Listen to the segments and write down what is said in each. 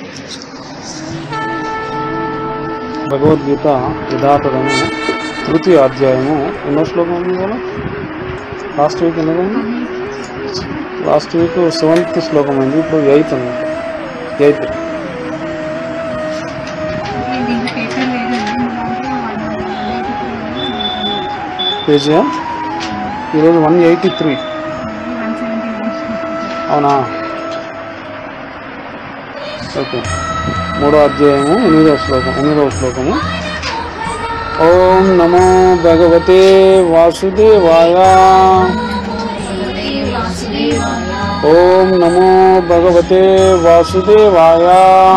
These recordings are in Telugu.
భగవద్గీత యథాతథము తృతీయ అధ్యాయము ఎన్నో శ్లోకం ఉంది కదా లాస్ట్ వీక్ ఎన్నో లాస్ట్ వీక్ సెవెంత్ శ్లోకం అయింది ఇప్పుడు ఎయిత్ అనమాట ఎయిత్ పేజీ ఈరోజు వన్ ఎయిటీ త్రీ అవునా ఓకే మూడో అధ్యాయము ఎనిమిదవ శ్లోకం ఎనిమిదవ శ్లోకము ఓం నమో భగవతే వాసుదేవాయ ఓం నమో భగవతే వాసుదేవాయ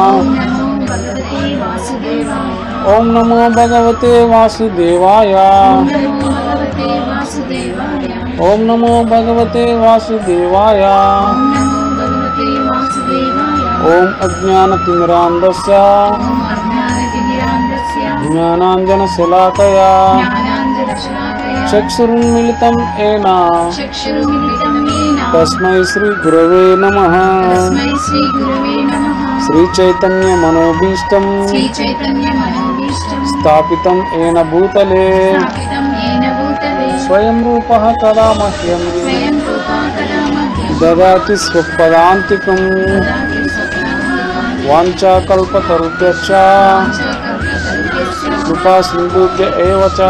ఓం నమో భగవతే వాసుదేవాయ ఓం నమో భగవతే వాసుదేవాయ ఓం అజ్ఞానతిమిరాంధస్య జ్ఞానాంజనశలాకయా చక్షురున్మిళితం ఏన తస్మై శ్రీ గురవే నమ శ్రీ గురవే నమః శ్రీ చైతన్య మనోభీష్టం శ్రీ చైతన్య మనోభీష్టం స్థాపితం ఏన భూతలే స్థాపితం ఏన భూతలే స్వయం రూప కదా మహ్యం స్వయం రూపా కదా మధ్యం దదాతి స్వపదాంతికం దదాతి సత్యాం వాంఛాకల్పతరుభ్యశ్చ కృపా సింధుభ్య ఏవ చ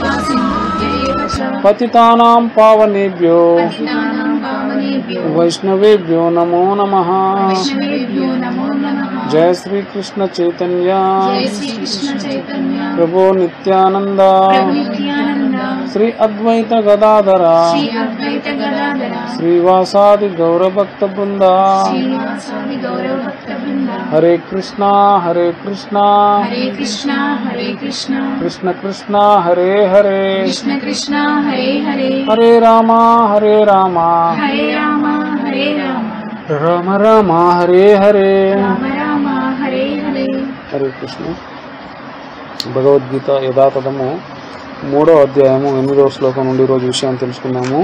పతితానాం పావనేభ్యో వైష్ణవేభ్యో నమో నమః వైష్ణవేభ్యో నమో నమః జయ శ్రీ కృష్ణ చైతన్య జయ శ్రీ కృష్ణ చైతన్య ప్రభో నిత్యానంద ప్రభు నిత్యానంద శ్రీ అద్వైత గదాధర శ్రీ అద్వైత గదాధర శ్రీవాసాది గౌరభక్త బృంద శ్రీనివాసాది గౌరవ భక్త బృంద హరే కృష్ణ హరే కృష్ణ హరే కృష్ణ హరే కృష్ణ కృష్ణ కృష్ణ హరే హరే కృష్ణ కృష్ణ హరే హరే హరే రామ హరే రామ హరే రామ హరే రామ రామ రామ హరే హరే రామ రామ హరే హరే హరే కృష్ణ భగవద్గీత యథాతథము మూడో అధ్యాయము ఎనిమిదవ శ్లోకం నుండి ఈరోజు విషయం తెలుసుకున్నాము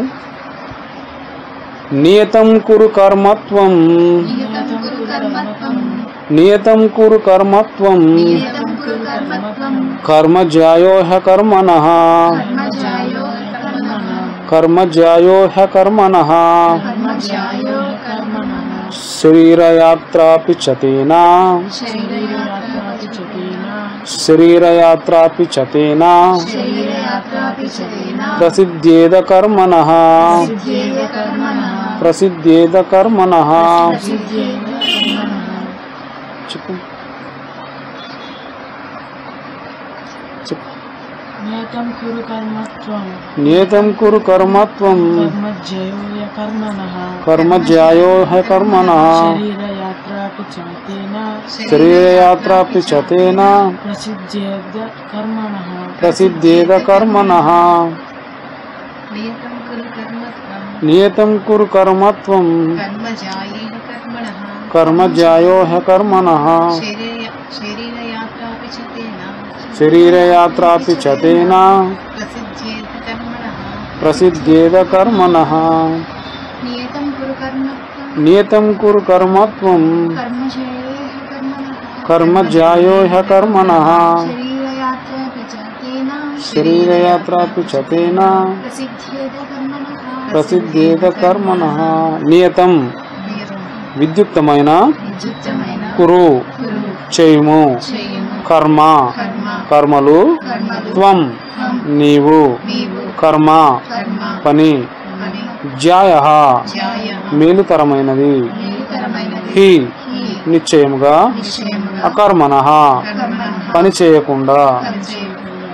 నియతం కురు కర్మత్వం నియతం కురు కర్మత్వం నియతం కురు కర్మత్వం నియతం కురు కర్మత్వం కర్మజ్యాయో హ కర్మణ కర్మజాయో కర్మణః కర్మజ్యాయో హ కర్మణ కర్మజాయో కర్మణః శరీరయాత్రాపి చతేనా శరీరయాత్రాపి చతేన శరీరయాత్రాపి చతేనా శరీరయాత్రాపి చతేన ప్రసిద్ధ్యేద కర్మణ సిద్ధ్యేయ కర్మణః ప్రసిద్ధ్యేద కర్మణ సిద్ధ్యేయ కర్మణః చెప్పు చెప్పు నియతం కురు కర్మత్వం నియతం కురు కర్మత్వం కర్మజ్జయోయ కర్మణః కర్మజ్యాయో హ కర్మణ శరీరయాత్రాపి చాతేన శరీరయాత్రాపి చతేనా ప్రసిద్ధేద కర్మణః ప్రసిద్ధేద కర్మణ నియతం కురు కర్మత్వం నియతం కురు కర్మత్వం కర్మజాయేన కర్మణః కర్మజ్యాయో హ కర్మణ శరీర శరీరయాత్రాపి చతేన శరీరయాత్రాపి చతేనా ప్రసిద్ధ్యేత కర్మణః ప్రసిద్ధేద కర్మణ నియతం కురు కర్మత్వం నియతం కురు కర్మత్వం కర్మజాయేన కర్మణః కర్మజ్యాయో హ కర్మణ శరీరయాత్రాపి చతేన శరీరయాత్రాపి చతేనా ప్రసిద్ధ్యేత కర్మణః ప్రసిద్ధేద కర్మణ నియతం నియతం విద్యుక్తమైన విద్యుక్తమైన కురు కురు చేయుము చేయము కర్మ కర్మ కర్మలు కర్మలు త్వం త్వం నీవు నీవు కర్మ కర్మ పని అని జ్యాయ ధ్యాయ మేలుతరమైనది మేలుతరమైనది హి ఈ నిశ్చయముగా నిశ్చయముగా అకర్మణ కర్మణ పని చేయకుండా పనిచేయకుండా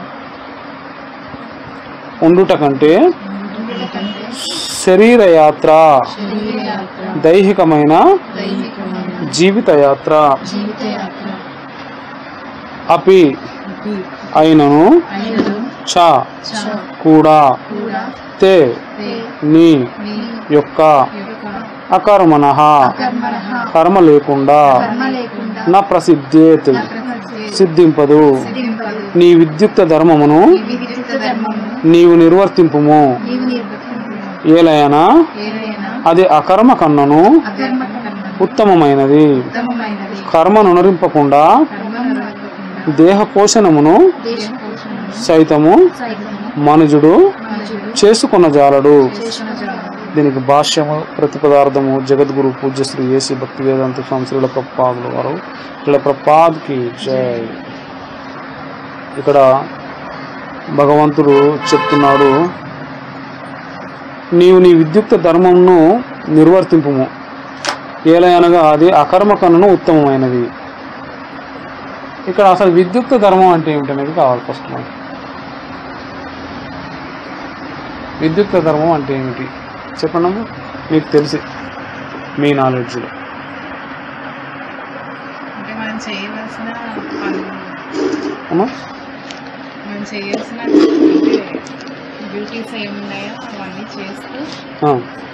ఉండుట కంటే ఎందుకంటే శరీరయాత్ర శరీరయాత్ర దైహికమైన దైహికమైన జీవితయాత్ర జీవితయాత్ర అపి అయినను అయినను చ చ కూడా కూడా తే తే నీ మీ యొక్క యొక్క అకర్మణ కర్మణ కర్మ లేకుండా కర్మ లేకుండా నా ప్రసిద్ధేత్ ప్రసిద్ధి సిద్ధింపదు సిద్ధింపదు నీ విద్యుక్త ధర్మమును ఈ విద్యుక్త ధర్మము నీవు నిర్వర్తింపుము నీవు నిర్వర్తింపు ఏలయనా ఏదైనా అది అకర్మ కన్నను అకర్మ కర్మను ఉత్తమమైనది ఉత్తమమైనది కర్మను అనురింపకుండా కర్మను రాకుండా దేహ పోషణమును దేశ పోషణ సైతము సైతము మనుజుడు మనుషుడు చేసుకున్న జాలడు చేసిన జాడు దీనికి భాష్యము ప్రతిపదార్థము జగద్గురు పూజ్య శ్రీ ఏసి భక్తి వేదాంత స్వామి శ్రీల ప్రపాదుల వారు శ్రీల ప్రపాద్కి జై ఇక్కడ భగవంతుడు చెప్తున్నాడు నీవు నీ విద్యుక్త ధర్మంను నిర్వర్తింపుము ఏల అనగా అది అకర్మ కన్నును ఉత్తమమైనది ఇక్కడ అసలు విద్యుక్త ధర్మం అంటే ఏమిటనేది కావాలి ఫస్ట్ మనకి విద్యుక్త ధర్మం అంటే ఏమిటి చెప్పండి అమ్మా మీకు తెలిసి మీ నాలెడ్జ్లో అంటే మనం చేయవలసిన పనులు అమ్మా మనం చేయాల్సిన డ్యూటీస్ ఏమున్నాయో అవన్నీ చేస్తూ ఆ,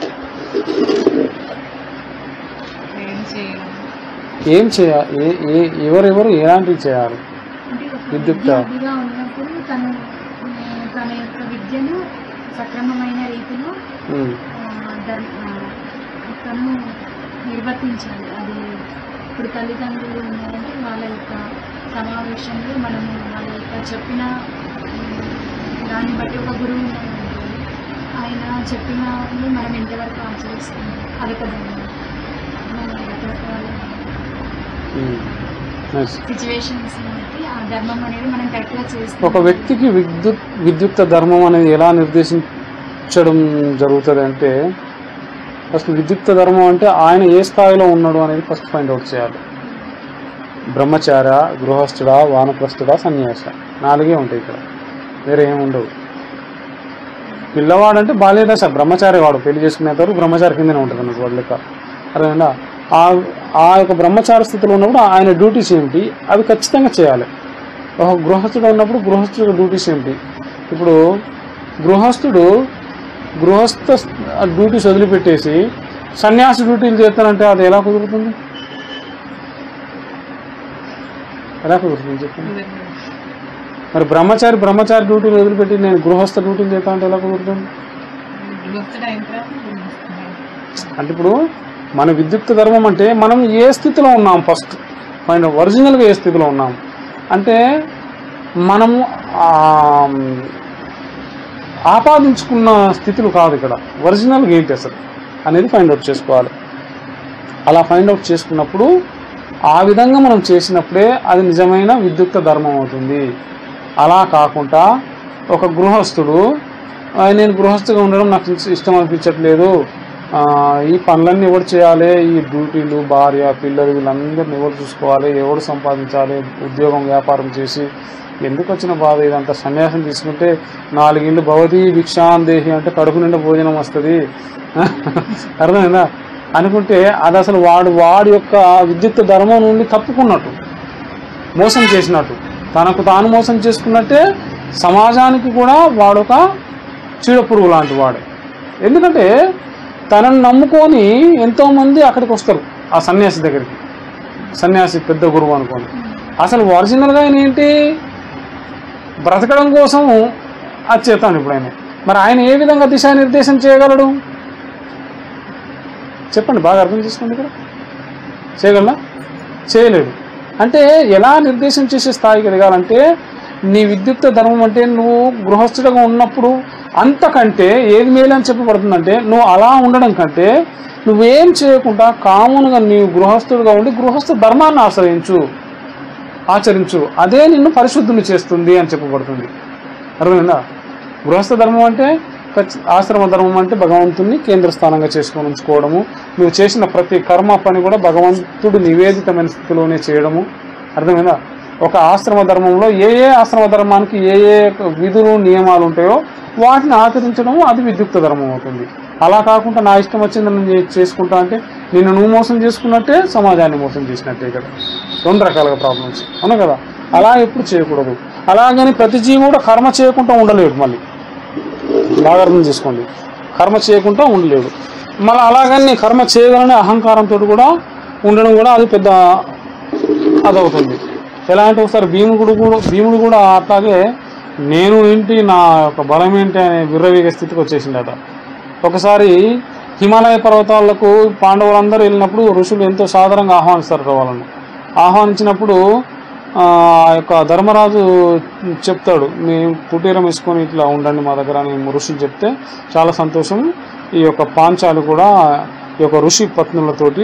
ఏం చేయడం ఏం చేయాలి ఏ ఏ ఎవరెవరు ఎలాంటివి చేయాలి అంటే ఒక విద్యుక్త. విద్యార్థిగా ఉన్నప్పుడు తను ఆ, తన యొక్క విద్యను సక్రమమైన రీతిలో ఉమ్, ఆ, ధర్- ఆ, తను నిర్వర్తించాలి అది ఇప్పుడు తల్లిదండ్రులు ఉన్నారంటే వాళ్ళ యొక్క సమావేశంలో మనము వాళ్ళ యొక్క చెప్పిన ఉమ్, దాన్ని బట్టి ఒక గురువు ఉన్నారనుకోండి ఆయన చెప్పిన మనం ఎంతవరకు ఆచరిస్తాం అదొక ధర్మం మన రకరకాల ఉమ్, nice. సిచ్యువేషన్స్ బట్టి ఆ ధర్మం అనేది మనం కరెక్ట్గా చేస్తాం ఒక వ్యక్తికి విద్యుత్ విద్యుక్త ధర్మం అనేది ఎలా నిర్దేశించడం జరుగుతుంది అంటే ఫస్ట్ విద్యుక్త ధర్మం అంటే ఆయన ఏ స్థాయిలో ఉన్నాడు అనేది ఫస్ట్ ఫైండ్ అవుట్ చేయాలి బ్రహ్మచార గృహస్థుడా వానప్రస్థుడా సన్యాస నాలుగే ఉంటాయి ఇక్కడ వేరే ఏమి ఉండవు పిల్లవాడు అంటే బాల్యదశ బ్రహ్మచారి వాడు పెళ్లి చేసుకునేంత వరకు బ్రహ్మచారి కిందనే ఉంటుంది అన్నట్టు వాడు లెక్క అర్థమైందా ఆ ఆ యొక్క బ్రహ్మచార స్థితిలో ఉన్నప్పుడు ఆయన డ్యూటీస్ ఏమిటి అవి ఖచ్చితంగా చేయాలి ఒక గృహస్థుడు ఉన్నప్పుడు గృహస్థుడు డ్యూటీస్ ఏమిటి ఇప్పుడు గృహస్థుడు గృహస్థ డ్యూటీస్ వదిలిపెట్టేసి సన్యాసి డ్యూటీలు చేస్తానంటే అది ఎలా కుదురుతుంది ఎలా కుదురుతుంది చెప్పండి మరి బ్రహ్మచారి బ్రహ్మచారి డ్యూటీలు వదిలిపెట్టి నేను గృహస్థ డ్యూటీలు చేస్తా అంటే ఎలా కుదురుతుంది గుర్తుడు అయిన తర్వాత గుర్తిస్తాం. అంటే ఇప్పుడు మన విద్యుక్త ధర్మం అంటే మనం ఏ స్థితిలో ఉన్నాం ఫస్ట్ ఫైన్ ఒరిజినల్గా ఏ స్థితిలో ఉన్నాం అంటే మనము ఆ, ఆపాదించుకున్న స్థితులు కాదు ఇక్కడ ఒరిజినల్గా ఏంటి అసలు అనేది ఫైండ్ అవుట్ చేసుకోవాలి అలా ఫైండ్ అవుట్ చేసుకున్నప్పుడు ఆ విధంగా మనం చేసినప్పుడే అది నిజమైన విద్యుక్త ధర్మం అవుతుంది అలా కాకుండా ఒక గృహస్థుడు "ఆ, నేను గృహస్థుగా ఉండడం నాకు ఇష్టం అనిపించట్లేదు ఆ, ఈ పనులన్నీ ఎవరు చేయాలి ఈ డ్యూటీలు భార్య పిల్లలు వీళ్ళందరిని ఎవరు చూసుకోవాలి ఎవరు సంపాదించాలి ఉద్యోగం వ్యాపారం చేసి ఎందుకు వచ్చిన బాధ ఇదంతా సన్యాసం తీసుకుంటే నాలుగిళ్ళు భవతి భిక్షాందేహి అంటే కడుపు నిండా భోజనం వస్తుంది అర్థమైందా అనుకుంటే అది అసలు వాడు వాడి యొక్క విద్యుత్ ధర్మం నుండి తప్పుకున్నట్టు మోసం చేసినట్టు తనకు తాను మోసం చేసుకున్నట్టే సమాజానికి కూడా వాడొక చీడపురుగు లాంటి వాడే ఎందుకంటే తనను నమ్ముకొని ఎంతోమంది అక్కడికి వస్తారు ఆ సన్యాసి దగ్గరికి సన్యాసి పెద్ద గురువు అనుకోని అసలు ఒరిజినల్గా ఆయన ఏంటి బ్రతకడం కోసం అది చేస్తాను ఇప్పుడు ఆయన మరి ఆయన ఏ విధంగా దిశానిర్దేశం చేయగలడు చెప్పండి బాగా అర్థం చేసుకోండి ఇక్కడ చేయగలరా చేయలేడు అంటే ఎలా నిర్దేశం చేసే స్థాయికి ఎదగాలంటే నీ విద్యుక్త ధర్మం అంటే నువ్వు గృహస్థుడిగా ఉన్నప్పుడు అంతకంటే ఏది మేలు అని చెప్పబడుతుందంటే నువ్వు అలా ఉండడం కంటే నువ్వేం చేయకుండా కామన్గా నీవు గృహస్థుడిగా ఉండి గృహస్థ ధర్మాన్ని ఆశ్రయించు ఆచరించు అదే నిన్ను పరిశుద్ధుని చేస్తుంది అని చెప్పబడుతుంది అర్థమైందా గృహస్థ ధర్మం అంటే ఖచ్చి- ఆశ్రమ ధర్మం అంటే భగవంతుని కేంద్ర స్థానంగా చేసుకొని ఉంచుకోవడము నువ్వు చేసిన ప్రతి కర్మ పని కూడా భగవంతుడు నివేదితమైన స్థితిలోనే చేయడము అర్థమైందా ఒక ఆశ్రమ ధర్మంలో ఏ ఏ ఆశ్రమ ధర్మానికి ఏ ఏ విధులు నియమాలు ఉంటాయో వాటిని ఆచరించడము అది విద్యుక్త ధర్మం అవుతుంది అలా కాకుండా నా ఇష్టం వచ్చింది నేను చేసుకుంటా అంటే నిన్ను నువ్వు మోసం చేసుకున్నట్టే సమాజాన్ని మోసం చేసినట్టే కదా రెండు రకాలుగా ప్రాబ్లమ్స్ అవును కదా అలా ఎప్పుడు చేయకూడదు అలాగని ప్రతి జీవి కూడా కర్మ చేయకుండా ఉండలేడు మళ్ళీ బాగా అర్థం చేసుకోండి కర్మ చేయకుండా ఉండలేడు మళ్ళీ అలాగని నేను కర్మ చేయగలనే అహంకారంతో కూడా ఉండడం కూడా అది పెద్ద అదవుతుంది ఎలా అంటే ఒకసారి భీముడు కూడా భీముడు కూడా అట్లాగే నేను ఏంటి నా యొక్క బలం ఏంటి అనే విర్రవీగ స్థితికి వచ్చేసిండట ఒకసారి హిమాలయ పర్వతాలకు పాండవులందరూ వెళ్ళినప్పుడు ఋషులు ఎంతో సాధారణంగా ఆహ్వానిస్తారు వాళ్ళను ఆహ్వానించినప్పుడు ఆ ఆ యొక్క ధర్మరాజు చెప్తాడు మీ కుటీరం వేసుకొని ఇట్లా ఉండండి మా దగ్గర అని ఋషులు చెప్తే చాలా సంతోషం ఈ యొక్క పాంచాలు కూడా ఈ యొక్క ఋషి పత్నులతోటి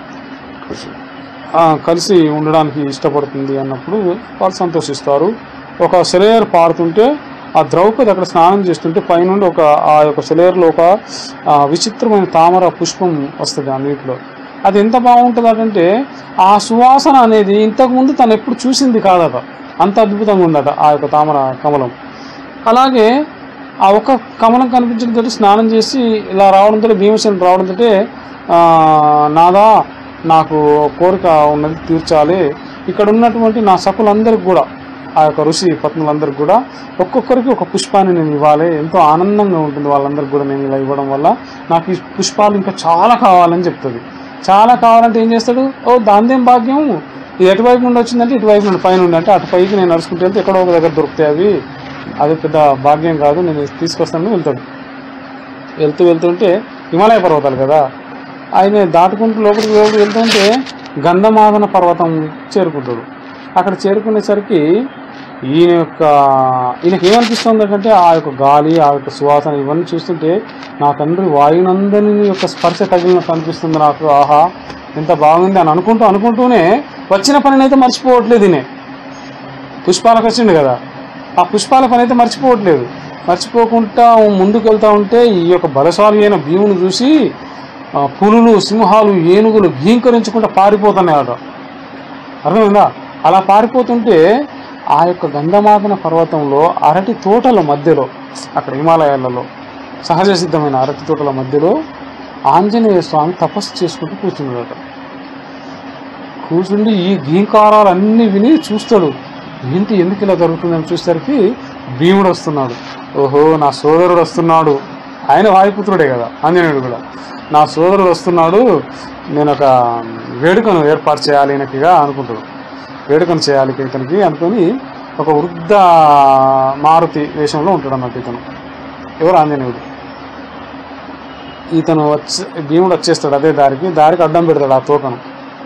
ఆ, కలిసి ఉండడానికి ఇష్టపడుతుంది అన్నప్పుడు వాళ్ళు సంతోషిస్తారు ఒక సెలయర్ పారుతుంటే ఆ ద్రౌపది అక్కడ స్నానం చేస్తుంటే పైనుండి ఒక ఆ యొక్క సెలయర్లో ఒక ఆ, విచిత్రమైన తామర పుష్పం వస్తుంది ఆ నీటిలో అది ఎంత బాగుంటుంది అంటే ఆ సువాసన అనేది ఇంతకుముందు తను ఎప్పుడు చూసింది కాదట అంత అద్భుతంగా ఉందట ఆ యొక్క తామర కమలం అలాగే ఆ ఒక కమలం కనిపించడంతో స్నానం చేసి ఇలా రావడంతో భీమసేనుడు రావడంతో ఆ, నాదా నాకు కోరిక ఉన్నది తీర్చాలి ఇక్కడ ఉన్నటువంటి నా సకులందరికి కూడా ఆ యొక్క ఋషి పత్నులందరికీ కూడా ఒక్కొక్కరికి ఒక పుష్పాన్ని నేను ఇవ్వాలి ఎంతో ఆనందంగా ఉంటుంది వాళ్ళందరికీ కూడా నేను ఇలా ఇవ్వడం వల్ల నాకు ఈ పుష్పాలు ఇంకా చాలా కావాలని చెప్తుంది చాలా కావాలంటే ఏం చేస్తాడు ఓ దాందేం భాగ్యం ఇది ఎటువైపు నుండి వచ్చిందంటే ఇటువైపు నుండి పైన నుండి అంటే అటు పైకి నేను నడుచుకుంటే వెళ్తే ఎక్కడో ఒక దగ్గర దొరుకుతాయి అవి అది పెద్ద భాగ్యం కాదు నేను తీసుకొస్తానని వెళ్తాడు వెళ్తూ వెళ్తుంటే హిమాలయ పర్వతాలు కదా ఆయన దాటుకుంటూ లోపలికి లోపలికి వెళ్తుంటే గంధమాదన పర్వతం చేరుకుంటాడు అక్కడ చేరుకునేసరికి ఈయన యొక్క ఈయనకి ఏమనిపిస్తుంది అంటే ఆ యొక్క గాలి ఆ యొక్క సువాసన ఇవన్నీ చూస్తుంటే నా తండ్రి వాయునందని యొక్క స్పర్శ తగిలినట్టు అనిపిస్తుంది నాకు ఆహా ఎంత బాగుంది అని అనుకుంటూ అనుకుంటూనే వచ్చిన పనిని అయితే మర్చిపోవట్లేదు ఈయన పుష్పాలకు వచ్చిండు కదా ఆ పుష్పాల పని అయితే మర్చిపోవట్లేదు మర్చిపోకుండా ముందుకు వెళ్తా ఉంటే ఈ యొక్క బలశాలి అయిన భీముని చూసి ఆ, పులులు సింహాలు ఏనుగులు భీంకరించుకుంటూ పారిపోతున్నాయట అర్థమైందా అలా పారిపోతుంటే ఆ యొక్క గంధమాదన పర్వతంలో అరటి తోటల మధ్యలో అక్కడ హిమాలయాలలో సహజ సిద్ధమైన అరటి తోటల మధ్యలో ఆంజనేయ స్వామి తపస్సు చేసుకుంటూ కూర్చున్నాడట కూర్చుండి ఈ గీంకారాలు అన్నీ విని చూస్తాడు ఏంటి ఎందుకు ఇలా జరుగుతుందని చూసేసరికి భీముడు వస్తున్నాడు ఓహో నా సోదరుడు వస్తున్నాడు ఆయన వాయుపుత్రుడే కదా ఆంజనేయుడు కూడా నా సోదరుడు వస్తున్నాడు నేను ఒక వేడుకను ఏర్పాటు చేయాలి ఈయనకిగా అనుకుంటాడు వేడుకను చేయాలి ఇతనికి అనుకొని ఒక వృద్ధ మారుతి వేషంలో ఉంటాడు అన్నట్టు ఇతను ఎవరు ఆంజనేయుడు ఇతను వచ్చి భీముడు వచ్చేస్తాడు అదే దారికి దారికి అడ్డం పెడతాడు ఆ తోకను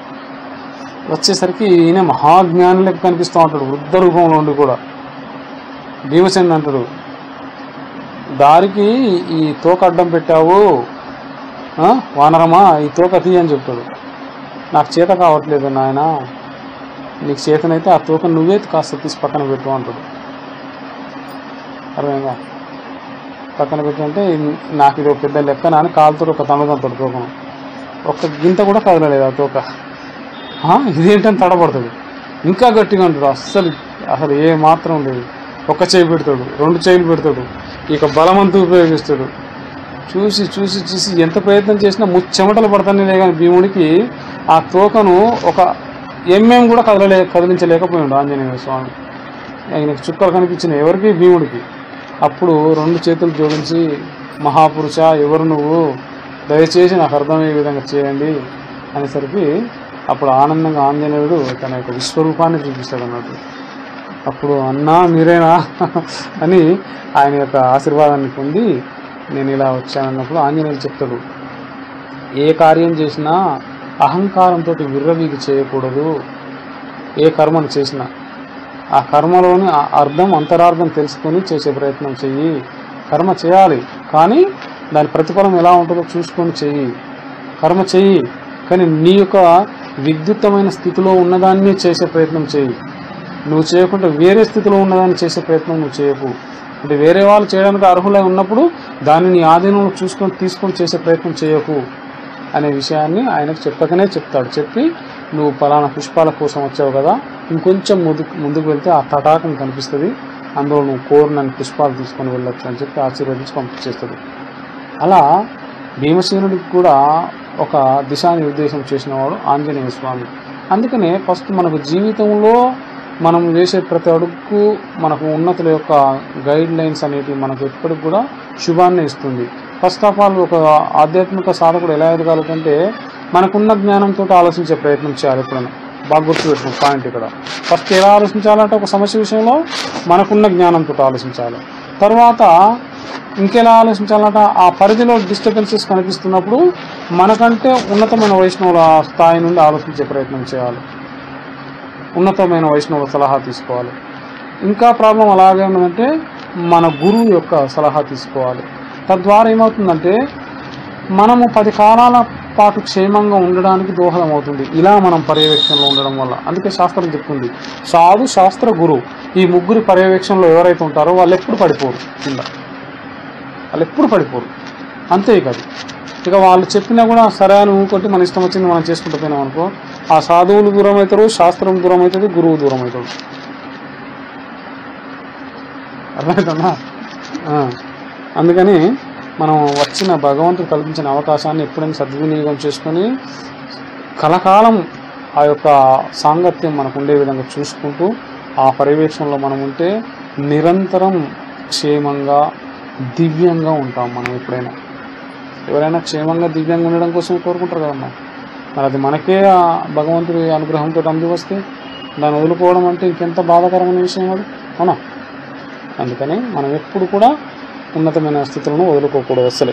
వచ్చేసరికి ఈయన మహాజ్ఞాని లెక్క కనిపిస్తూ ఉంటాడు వృద్ధ రూపంలో ఉండి కూడా భీమసేనుడు అంటాడు దారికి ఈ తోక అడ్డం పెట్టావు ఆ, వానరమా ఈ తోక తీ అని చెప్తాడు నాకు చేత కావట్లేదు నాయన నీకు చేతనైతే ఆ తోక నువ్వే కాస్త తీసి పక్కన పెట్టు అంటాడు అర్థమైందా పక్కన పెట్టు అంటే నాకు ఇది ఒక పెద్ద లెక్క అని కాలుతో ఒక తనుదంతాడు తోకను ఒక్క గింత కూడా కదలలేదు ఆ తోక ఆ, ఇదేంటని తడబడతాడు ఇంకా గట్టిగా ఉంటాడు అస్సలు అసలు ఏ మాత్రం లేదు ఒక్క చేయి పెడతాడు రెండు చేయిలు పెడతాడు ఇక బలమంతా ఉపయోగిస్తాడు చూసి చూసి చూసి ఎంత ప్రయత్నం చేసినా ముచ్చెమటలు పడతానే కానీ భీముడికి ఆ తోకను ఒక ఎంఎం కూడా కదలలే కదిలించలేకపోయాడు ఆంజనేయ స్వామి ఆయనకు చుక్కలు కనిపించినాయి ఎవరికి భీముడికి అప్పుడు రెండు చేతులు జోడించి మహాపురుష ఎవరు నువ్వు దయచేసి నాకు అర్థమయ్యే విధంగా చేయండి అనేసరికి అప్పుడు ఆనందంగా ఆంజనేయుడు తన యొక్క విశ్వరూపాన్ని చూపిస్తాడు అన్నట్టు అప్పుడు అన్నా మీరేనా అని ఆయన యొక్క ఆశీర్వాదాన్ని పొంది నేను ఇలా వచ్చానన్నప్పుడు ఆంజనేయుడు చెప్తాడు ఏ కార్యం చేసినా అహంకారంతో విర్రవీగి చేయకూడదు ఏ కర్మను చేసినా ఆ కర్మలోని ఆ అర్థం అంతరార్థం తెలుసుకొని చేసే ప్రయత్నం చెయ్యి కర్మ చేయాలి కానీ దాని ప్రతిఫలం ఎలా ఉంటుందో చూసుకొని చెయ్యి కర్మ చెయ్యి కానీ నీ యొక్క విద్యుత్తమైన స్థితిలో ఉన్నదాన్ని చేసే ప్రయత్నం చేయి నువ్వు చేయకుండా వేరే స్థితిలో ఉన్నదాన్ని చేసే ప్రయత్నం నువ్వు చేయకు అంటే వేరే వాళ్ళు చేయడానికి అర్హులై ఉన్నప్పుడు దాన్ని నీ ఆధీనంలో చూసుకొని తీసుకొని చేసే ప్రయత్నం చేయకు అనే విషయాన్ని ఆయనకు చెప్పకనే చెప్తాడు చెప్పి నువ్వు పలానా పుష్పాల కోసం వచ్చావు కదా ఇంకొంచెం ముందుకు ముందుకు వెళ్తే ఆ తటాకం కనిపిస్తుంది అందులో నువ్వు కోరినన్ని పుష్పాలు తీసుకొని వెళ్ళొచ్చు అని చెప్పి ఆశీర్వదించి పంపించేస్తాడు అలా భీమసేనుడికి కూడా ఒక దిశానిర్దేశం చేసినవాడు ఆంజనేయ స్వామి అందుకనే ఫస్ట్ మనకు జీవితంలో మనం వేసే ప్రతి అడుగుకు మనకు ఉన్నతుల యొక్క గైడ్ లైన్స్ అనేటివి మనకు ఎప్పటికి కూడా శుభాన్ని ఇస్తుంది ఫస్ట్ ఆఫ్ ఆల్ ఒక ఆధ్యాత్మిక సాధకుడు ఎలా ఎదగాలంటే మనకున్న జ్ఞానంతో ఆలోచించే ప్రయత్నం చేయాలి ఎప్పుడైనా బాగా గుర్తుపెట్టుకున్న పాయింట్ ఇక్కడ ఫస్ట్ ఎలా ఆలోచించాలంటే ఒక సమస్య విషయంలో మనకున్న జ్ఞానంతో ఆలోచించాలి తర్వాత ఇంకెలా ఆలోచించాలట ఆ పరిధిలో డిస్టర్బెన్సెస్ కనిపిస్తున్నప్పుడు మనకంటే ఉన్నతమైన వైష్ణవుల స్థాయి నుండి ఆలోచించే ప్రయత్నం చేయాలి ఉన్నతమైన వైష్ణవుల సలహా తీసుకోవాలి ఇంకా ప్రాబ్లం అలాగే ఉన్నదంటే మన గురువు యొక్క సలహా తీసుకోవాలి తద్వారా ఏమవుతుందంటే మనము పది కాలాల పాటు క్షేమంగా ఉండడానికి దోహదం అవుతుంది ఇలా మనం పర్యవేక్షణలో ఉండడం వల్ల అందుకే శాస్త్రం చెప్తుంది సాధు శాస్త్ర గురువు ఈ ముగ్గురి పర్యవేక్షణలో ఎవరైతే ఉంటారో వాళ్ళు ఎప్పుడు పడిపోరు కింద వాళ్ళు ఎప్పుడు పడిపోరు అంతే ఇక అది ఇక వాళ్ళు చెప్పినా కూడా సరే అని ఊకొట్టి మన ఇష్టం వచ్చింది మనం చేసుకుంటూ పోయినాం అనుకో ఆ సాధువులు దూరం అవుతారు శాస్త్రం దూరం అవుతుంది గురువు దూరం అవుతాడు అర్థమవుతుందా ఆ. అందుకని మనం వచ్చిన భగవంతుడు కల్పించిన అవకాశాన్ని ఎప్పుడైనా సద్వినియోగం చేసుకొని కలకాలం ఆ యొక్క సాంగత్యం మనకు ఉండే విధంగా చూసుకుంటూ ఆ పర్యవేక్షణలో మనం ఉంటే నిరంతరం క్షేమంగా దివ్యంగా ఉంటాం మనం ఎప్పుడైనా ఎవరైనా క్షేమంగా దివ్యంగా ఉండడం కోసం కోరుకుంటారు కదమ్మా మరి అది మనకే ఆ భగవంతుడి అనుగ్రహంతో అంది వస్తే దాన్ని వదులుకోవడం అంటే ఇంకెంత బాధాకరమైన విషయం అది అవునా అందుకని మనం ఎప్పుడు కూడా ఉన్నతమైన స్థితులను వదులుకోకూడదు అసలే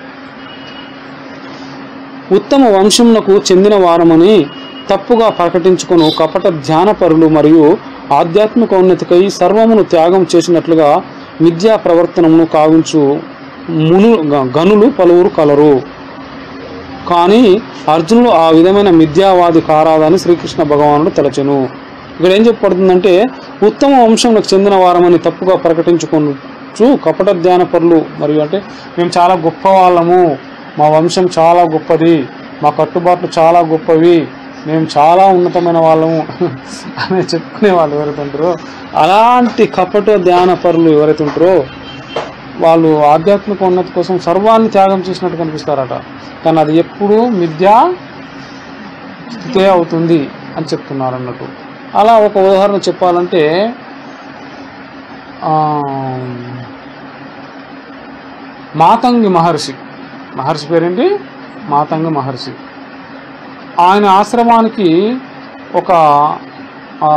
ఉత్తమ వంశమునకు చెందిన వారమని తప్పుగా ప్రకటించుకుని కపట ధ్యానపరులు మరియు ఆధ్యాత్మిక ఉన్నతికై సర్వమును త్యాగం చేసినట్లుగా మిథ్యా ప్రవర్తనమును కావించు మును గ- గనులు పలువురు కలరు కానీ అర్జునుడు ఆ విధమైన మిథ్యావాది కారాదని శ్రీకృష్ణ భగవానుడు తలచెను ఇక్కడ ఏం చెప్పబడుతుందంటే ఉత్తమ వంశంలోకి చెందిన వారమని తప్పుగా ప్రకటించుకోవచ్చు కపట ధ్యానపరులు మరియు అంటే మేము చాలా గొప్ప వాళ్ళము మా వంశం చాలా గొప్పది మా కట్టుబాట్లు చాలా గొప్పవి మేము చాలా ఉన్నతమైన వాళ్ళము అని చెప్పుకునే వాళ్ళు ఎవరైతే ఉంటారో అలాంటి కపట ధ్యానపరులు ఎవరైతే ఉంటారో వాళ్ళు ఆధ్యాత్మిక ఉన్నతి కోసం సర్వాన్ని త్యాగం చేసినట్టు కనిపిస్తారట కానీ అది ఎప్పుడూ మిథ్యా స్థితే అవుతుంది అని చెప్తున్నారు అన్నట్టు అలా ఒక ఉదాహరణ చెప్పాలంటే ఆ, మాతంగి మహర్షి మహర్షి పేరేంటి మాతంగి మహర్షి ఆయన ఆశ్రమానికి ఒక ఆ,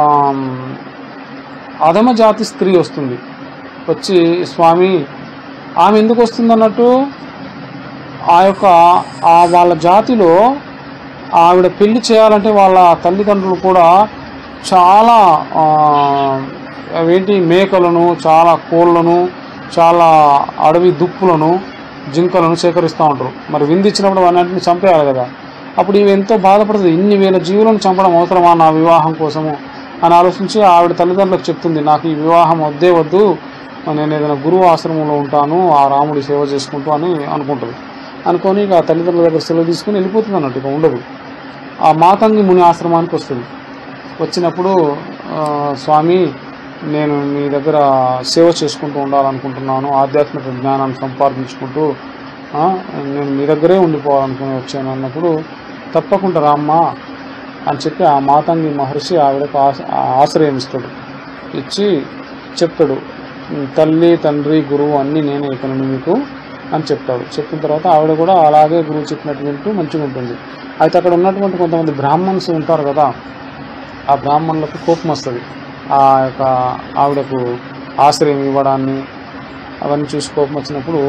అధమ జాతి స్త్రీ వస్తుంది వచ్చి స్వామి ఆమె ఎందుకు వస్తుంది అన్నట్టు ఆ యొక్క ఆ వాళ్ళ జాతిలో ఆవిడ పెళ్లి చేయాలంటే వాళ్ళ తల్లిదండ్రులు కూడా చాలా ఆ, అవేంటి మేకలను చాలా కోళ్ళను చాలా అడవి దుప్పులను జింకలను సేకరిస్తూ ఉంటారు మరి విందు ఇచ్చినప్పుడు వాటిని చంపేయాలి కదా అప్పుడు ఇవి ఎంతో బాధపడుతుంది ఇన్ని వేల జీవులను చంపడం అవసరమా నా వివాహం కోసము అని ఆలోచించి ఆవిడ తల్లిదండ్రులకు చెప్తుంది నాకు ఈ వివాహం వద్దే వద్దు నేను ఏదైనా గురువు ఆశ్రమంలో ఉంటాను ఆ రాముడి సేవ చేసుకుంటూ అని అనుకుంటుంది అనుకొని ఇక ఆ తల్లిదండ్రుల దగ్గర సెలవు తీసుకుని వెళ్ళిపోతుంది అన్నట్టు ఇక ఉండదు ఆ మాతంగి ముని ఆశ్రమానికి వస్తుంది వచ్చినప్పుడు ఆ, స్వామి నేను మీ దగ్గర సేవ చేసుకుంటూ ఉండాలనుకుంటున్నాను ఆధ్యాత్మిక జ్ఞానాన్ని సంపాదించుకుంటూ ఆ, నేను మీ దగ్గరే ఉండిపోవాలనుకుని వచ్చాను అన్నప్పుడు తప్పకుండా రామ్మా అని చెప్పి ఆ మాతంగి మహర్షి ఆవిడకు ఆశ- ఆశ్రయం ఇస్తాడు ఇచ్చి చెప్తాడు తల్లి తండ్రి గురువు అన్నీ నేనే ఇక నుండి మీకు అని చెప్తాడు చెప్పిన తర్వాత ఆవిడ కూడా అలాగే గురువు చెప్పినట్టు వింటూ మంచిగా ఉంటుంది అయితే అక్కడ ఉన్నటువంటి కొంతమంది బ్రాహ్మణ్స్ ఉంటారు కదా ఆ బ్రాహ్మణులకు కోపం వస్తుంది ఆ యొక్క ఆవిడకు ఆశ్రయం ఇవ్వడాన్ని అవన్నీ చూసి కోపం వచ్చినప్పుడు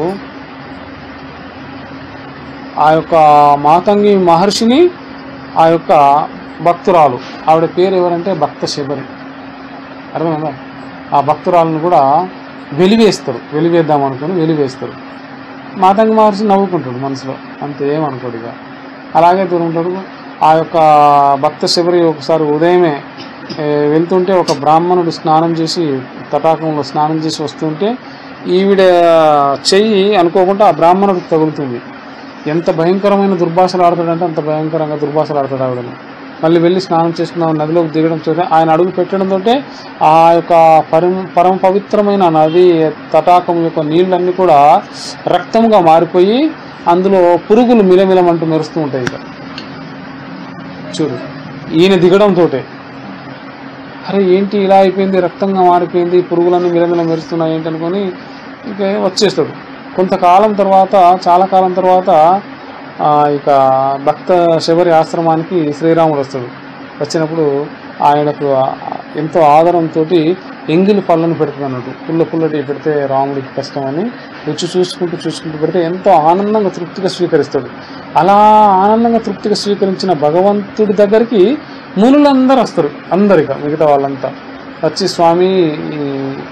ఆ యొక్క మాతంగి మహర్షిని ఆ యొక్క భక్తురాలు ఆవిడ పేరు ఎవరంటే భక్త శబరి అర్థమైందా ఆ భక్తురాలను కూడా వెలివేస్తారు వెలివేద్దాం అనుకుని వెలివేస్తారు మాతంగి మహర్షి నవ్వుకుంటాడు మనసులో అంతే ఏమనుకోడు ఇక అలాగే దూరం ఉంటాడు ఆ యొక్క భక్త శబరి ఒకసారి ఉదయమే ఏ, వెళ్తుంటే ఒక బ్రాహ్మణుడు స్నానం చేసి తటాకంలో స్నానం చేసి వస్తుంటే ఈవిడ చెయ్యి అనుకోకుండా ఆ బ్రాహ్మణుడికి తగులుతుంది ఎంత భయంకరమైన దుర్భాషలు ఆడతాడంటే అంత భయంకరంగా దుర్భాషలు ఆడతాడు ఆవిడని మళ్ళీ వెళ్ళి స్నానం చేసుకున్నాం నదిలోకి దిగడం చూస్తే ఆయన అడుగు పెట్టడంతో ఆ యొక్క పరమ పరమ పవిత్రమైన నది తటాకం యొక్క నీళ్ళన్నీ కూడా రక్తంగా మారిపోయి అందులో పురుగులు మిలమిలమంటూ మెరుస్తూ ఉంటాయి ఇక చూడు ఈయన దిగడంతో అరే ఏంటి ఇలా అయిపోయింది రక్తంగా మారిపోయింది పురుగులన్నీ మిలమిల మెరుస్తున్నాయి ఏంటి అనుకొని ఇక వచ్చేస్తాడు కొంతకాలం తర్వాత చాలా కాలం తర్వాత ఆ, ఇక భక్త శబరి ఆశ్రమానికి శ్రీరాముడు వస్తాడు వచ్చినప్పుడు ఆయనకు ఆ- ఎంతో ఆదరంతో ఎంగిలి పళ్ళను పెడుతుంది అన్నట్టు పుల్ల పుల్లటి పెడితే రాముడికి కష్టమని రుచి చూసుకుంటూ చూసుకుంటూ పెడితే ఎంతో ఆనందంగా తృప్తిగా స్వీకరిస్తాడు అలా ఆనందంగా తృప్తిగా స్వీకరించిన భగవంతుడి దగ్గరికి మునులందరూ వస్తారు అందరిక మిగతా వాళ్ళంతా వచ్చి స్వామి ఈ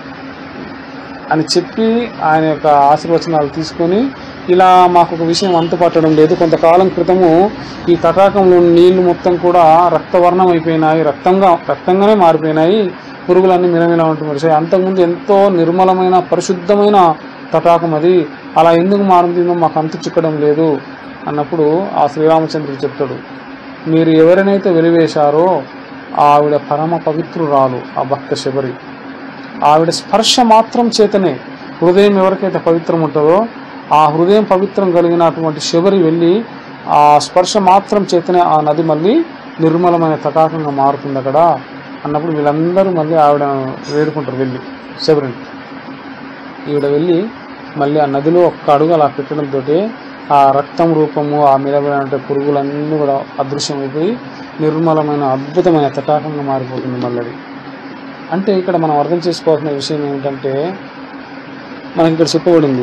అని చెప్పి ఆయన యొక్క ఆశీర్వచనాలు తీసుకొని ఇలా మాకు ఒక విషయం అంతుపట్టడం లేదు కొంతకాలం క్రితము ఈ తటాకంలో నీళ్లు మొత్తం కూడా రక్తవర్ణం అయిపోయినాయి రక్తంగా రక్తంగానే మారిపోయినాయి పురుగులన్నీ మిలమిల ఉంటూ మరిచాయి అంతకుముందు ఎంతో నిర్మలమైన పరిశుద్ధమైన తటాకం అది అలా ఎందుకు మారుతుందో మాకు అంతు చిక్కడం లేదు అన్నప్పుడు ఆ శ్రీరామచంద్రుడు చెప్తాడు మీరు ఎవరినైతే వెలివేశారో ఆవిడ పరమ పవిత్రురాలు ఆ భక్త శబరి ఆవిడ స్పర్శ మాత్రం చేతనే హృదయం ఎవరికైతే పవిత్రం ఉంటుందో ఆ హృదయం పవిత్రం కలిగినటువంటి శబరి వెళ్ళి ఆ స్పర్శ మాత్రం చేతనే ఆ నది మళ్ళీ నిర్మలమైన తటాకంగా మారుతుంది అక్కడ అన్నప్పుడు వీళ్ళందరూ మళ్ళీ ఆవిడ వేడుకుంటారు వెళ్ళి శబరిని ఈవిడ వెళ్ళి మళ్ళీ ఆ నదిలో ఒక్క అడుగు అలా పెట్టడంతో ఆ రక్తం రూపము ఆ మిలమిలంటే పురుగులన్నీ కూడా అదృశ్యమైపోయి నిర్మలమైన అద్భుతమైన తటాకంగా మారిపోతుంది మళ్ళీ అది. అంటే ఇక్కడ మనం అర్థం చేసుకోవాల్సిన విషయం ఏమిటంటే మనకి ఇక్కడ చెప్పబడింది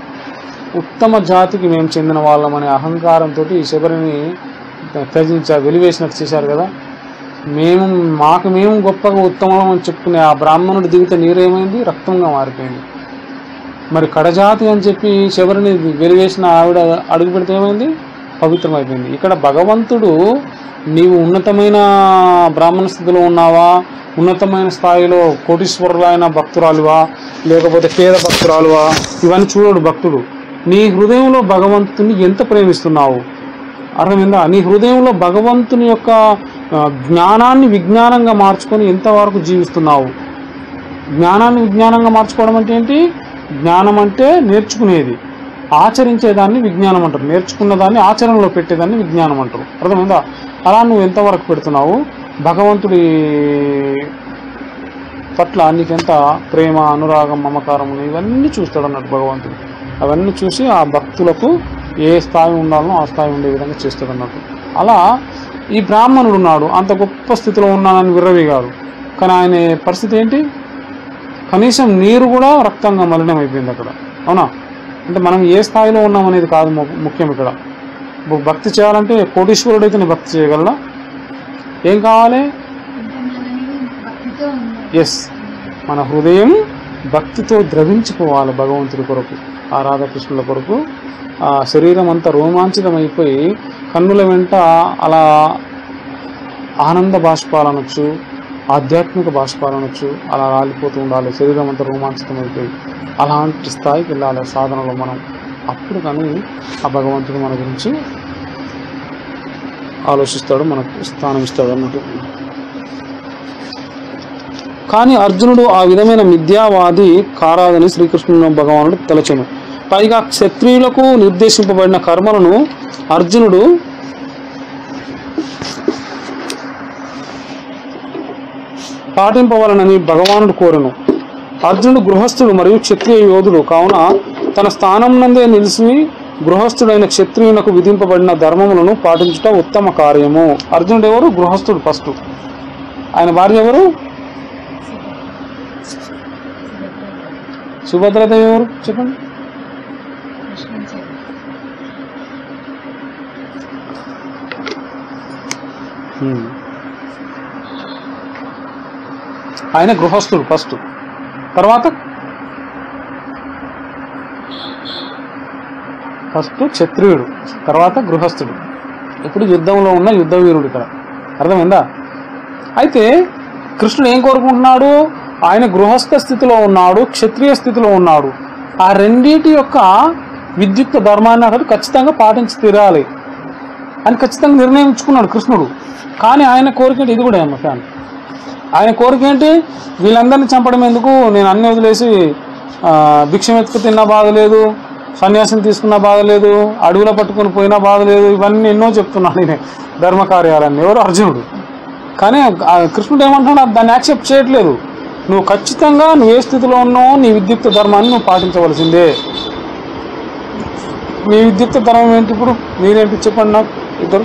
ఉత్తమ జాతికి మేము చెందిన వాళ్ళమనే అహంకారంతో ఈ శబరిని త్యజించారు వెలివేసినట్టు చేశారు కదా మేము మాకు మేము గొప్పగా ఉత్తమం అని చెప్పుకునే ఆ బ్రాహ్మణుడి దిగితే నీరేమైంది రక్తంగా మారిపోయింది మరి కడజాతి అని చెప్పి శబరిని వెలివేసిన ఆవిడ అడుగు పెడితే ఏమైంది పవిత్రమైపోయింది ఇక్కడ భగవంతుడు నీవు ఉన్నతమైన బ్రాహ్మణ స్థితిలో ఉన్నావా ఉన్నతమైన స్థాయిలో కోటీశ్వరులైన భక్తురాలువా లేకపోతే పేద భక్తురాలువా ఇవన్నీ చూడడు భక్తుడు నీ హృదయంలో భగవంతుని ఎంత ప్రేమిస్తున్నావు అర్థమైందా నీ హృదయంలో భగవంతుని యొక్క ఆ, జ్ఞానాన్ని విజ్ఞానంగా మార్చుకొని ఎంతవరకు జీవిస్తున్నావు జ్ఞానాన్ని విజ్ఞానంగా మార్చుకోవడం అంటే ఏంటి జ్ఞానం అంటే నేర్చుకునేది ఆచరించేదాన్ని విజ్ఞానం అంటారు నేర్చుకున్న దాన్ని ఆచరణలో పెట్టేదాన్ని విజ్ఞానం అంటారు అర్థమైందా అలా నువ్వు ఎంతవరకు పెడుతున్నావు భగవంతుడి పట్ల నీకెంత ప్రేమ అనురాగం మమకారం ఉన్నాయి ఇవన్నీ చూస్తాడు అన్నట్టు భగవంతుడు అవన్నీ చూసి ఆ భక్తులకు ఏ స్థాయి ఉండాలో ఆ స్థాయి ఉండే విధంగా చేస్తాడు అన్నట్టు అలా ఈ బ్రాహ్మణుడు ఉన్నాడు అంత గొప్ప స్థితిలో ఉన్నానని విర్రవీగాడు కానీ ఆయన పరిస్థితి ఏంటి కనీసం నీరు కూడా రక్తంగా మలినం అయిపోయింది అక్కడ అవునా అంటే మనం ఏ స్థాయిలో ఉన్నాం అనేది కాదు ము- ముఖ్యం ఇక్కడ ఇప్పుడు భక్తి చేయాలంటే కోటీశ్వరుడు అయితే నేను భక్తి చేయగలనా ఏం కావాలి అంటే మనని భక్తితో ఉండాలి ఎస్ మన హృదయం భక్తితో ద్రవించిపోవాలి భగవంతుడి కొరకు ఆ రాధాకృష్ణుల కొరకు ఆ శరీరం అంతా రోమాంచితమైపోయి కన్నుల వెంట అలా ఆనంద బాష్పాలనొచ్చు ఆధ్యాత్మిక బాష్పాలనొచ్చు అలా రాలిపోతూ ఉండాలి శరీరం అంతా రోమాంచితమైపోయి అలాంటి స్థాయికి వెళ్ళాలి సాధనలో మనం అప్పుడు కానీ ఆ భగవంతుడు మన గురించి ఆలోచిస్తాడు మనకు స్థానం ఇస్తాడు అన్నట్టు కానీ అర్జునుడు ఆ విధమైన మిథ్యావాది కారాదని శ్రీకృష్ణుడు భగవానుడు తలచెను పైగా క్షత్రియులకు నిర్దేశింపబడిన కర్మలను అర్జునుడు పాటింపవలనని భగవానుడు కోరెను అర్జునుడు గృహస్థుడు మరియు క్షత్రియ యోధుడు కావున తన స్థానం నందే నిలిచి గృహస్థుడైన క్షత్రియునకు విధింపబడిన ధర్మములను పాటించుట ఉత్తమ కార్యము అర్జునుడు ఎవరు గృహస్థుడు ఫస్ట్ ఆయన భార్య ఎవరు సుభద్రదేవి ఎవరు చెప్పండి ప్రశ్నించేది హ్మ్. ఆయన గృహస్థుడు ఫస్ట్ తర్వాత ఫస్ట్ క్షత్రియుడు తర్వాత గృహస్థుడు ఇప్పుడు యుద్ధంలో ఉన్న యుద్ధ వీరుడు ఇక్కడ అర్థమైందా అయితే కృష్ణుడు ఏం కోరుకుంటున్నాడు ఆయన గృహస్థ స్థితిలో ఉన్నాడు క్షత్రియ స్థితిలో ఉన్నాడు ఆ రెండింటి యొక్క విద్యుక్త ధర్మాన్ని అతడు ఖచ్చితంగా పాటించి తీరాలి అని ఖచ్చితంగా నిర్ణయించుకున్నాడు కృష్ణుడు కానీ ఆయన కోరిక ఏంటి? ఇది కూడా అమ్మ ఫ్యాన్ ఆయన కోరిక ఏంటి వీళ్ళందరినీ చంపడం ఎందుకు నేను అన్ని వదిలేసి ఆ, భిక్షం ఎత్తుకు తిన్నా బాధ లేదు సన్యాసం తీసుకున్నా బాధ లేదు అడవుల పట్టుకొని పోయినా బాధ లేదు ఇవన్నీ ఎన్నో చెప్తున్నాడు ఈయన ధర్మ కార్యాలన్నీ ఎవరు అర్జునుడు కానీ ఆ కృష్ణుడు ఏమంటున్నాడు దాన్ని యాక్సెప్ట్ చేయట్లేదు నువ్వు ఖచ్చితంగా నువ్వు ఏ స్థితిలో ఉన్నావో నీ విద్యుక్త ధర్మాన్ని నువ్వు పాటించవలసిందే మీ విద్యుక్త ధర్మం ఏంటి ఇప్పుడు మీరేంటి చెప్పండి నాకు ఇద్దరు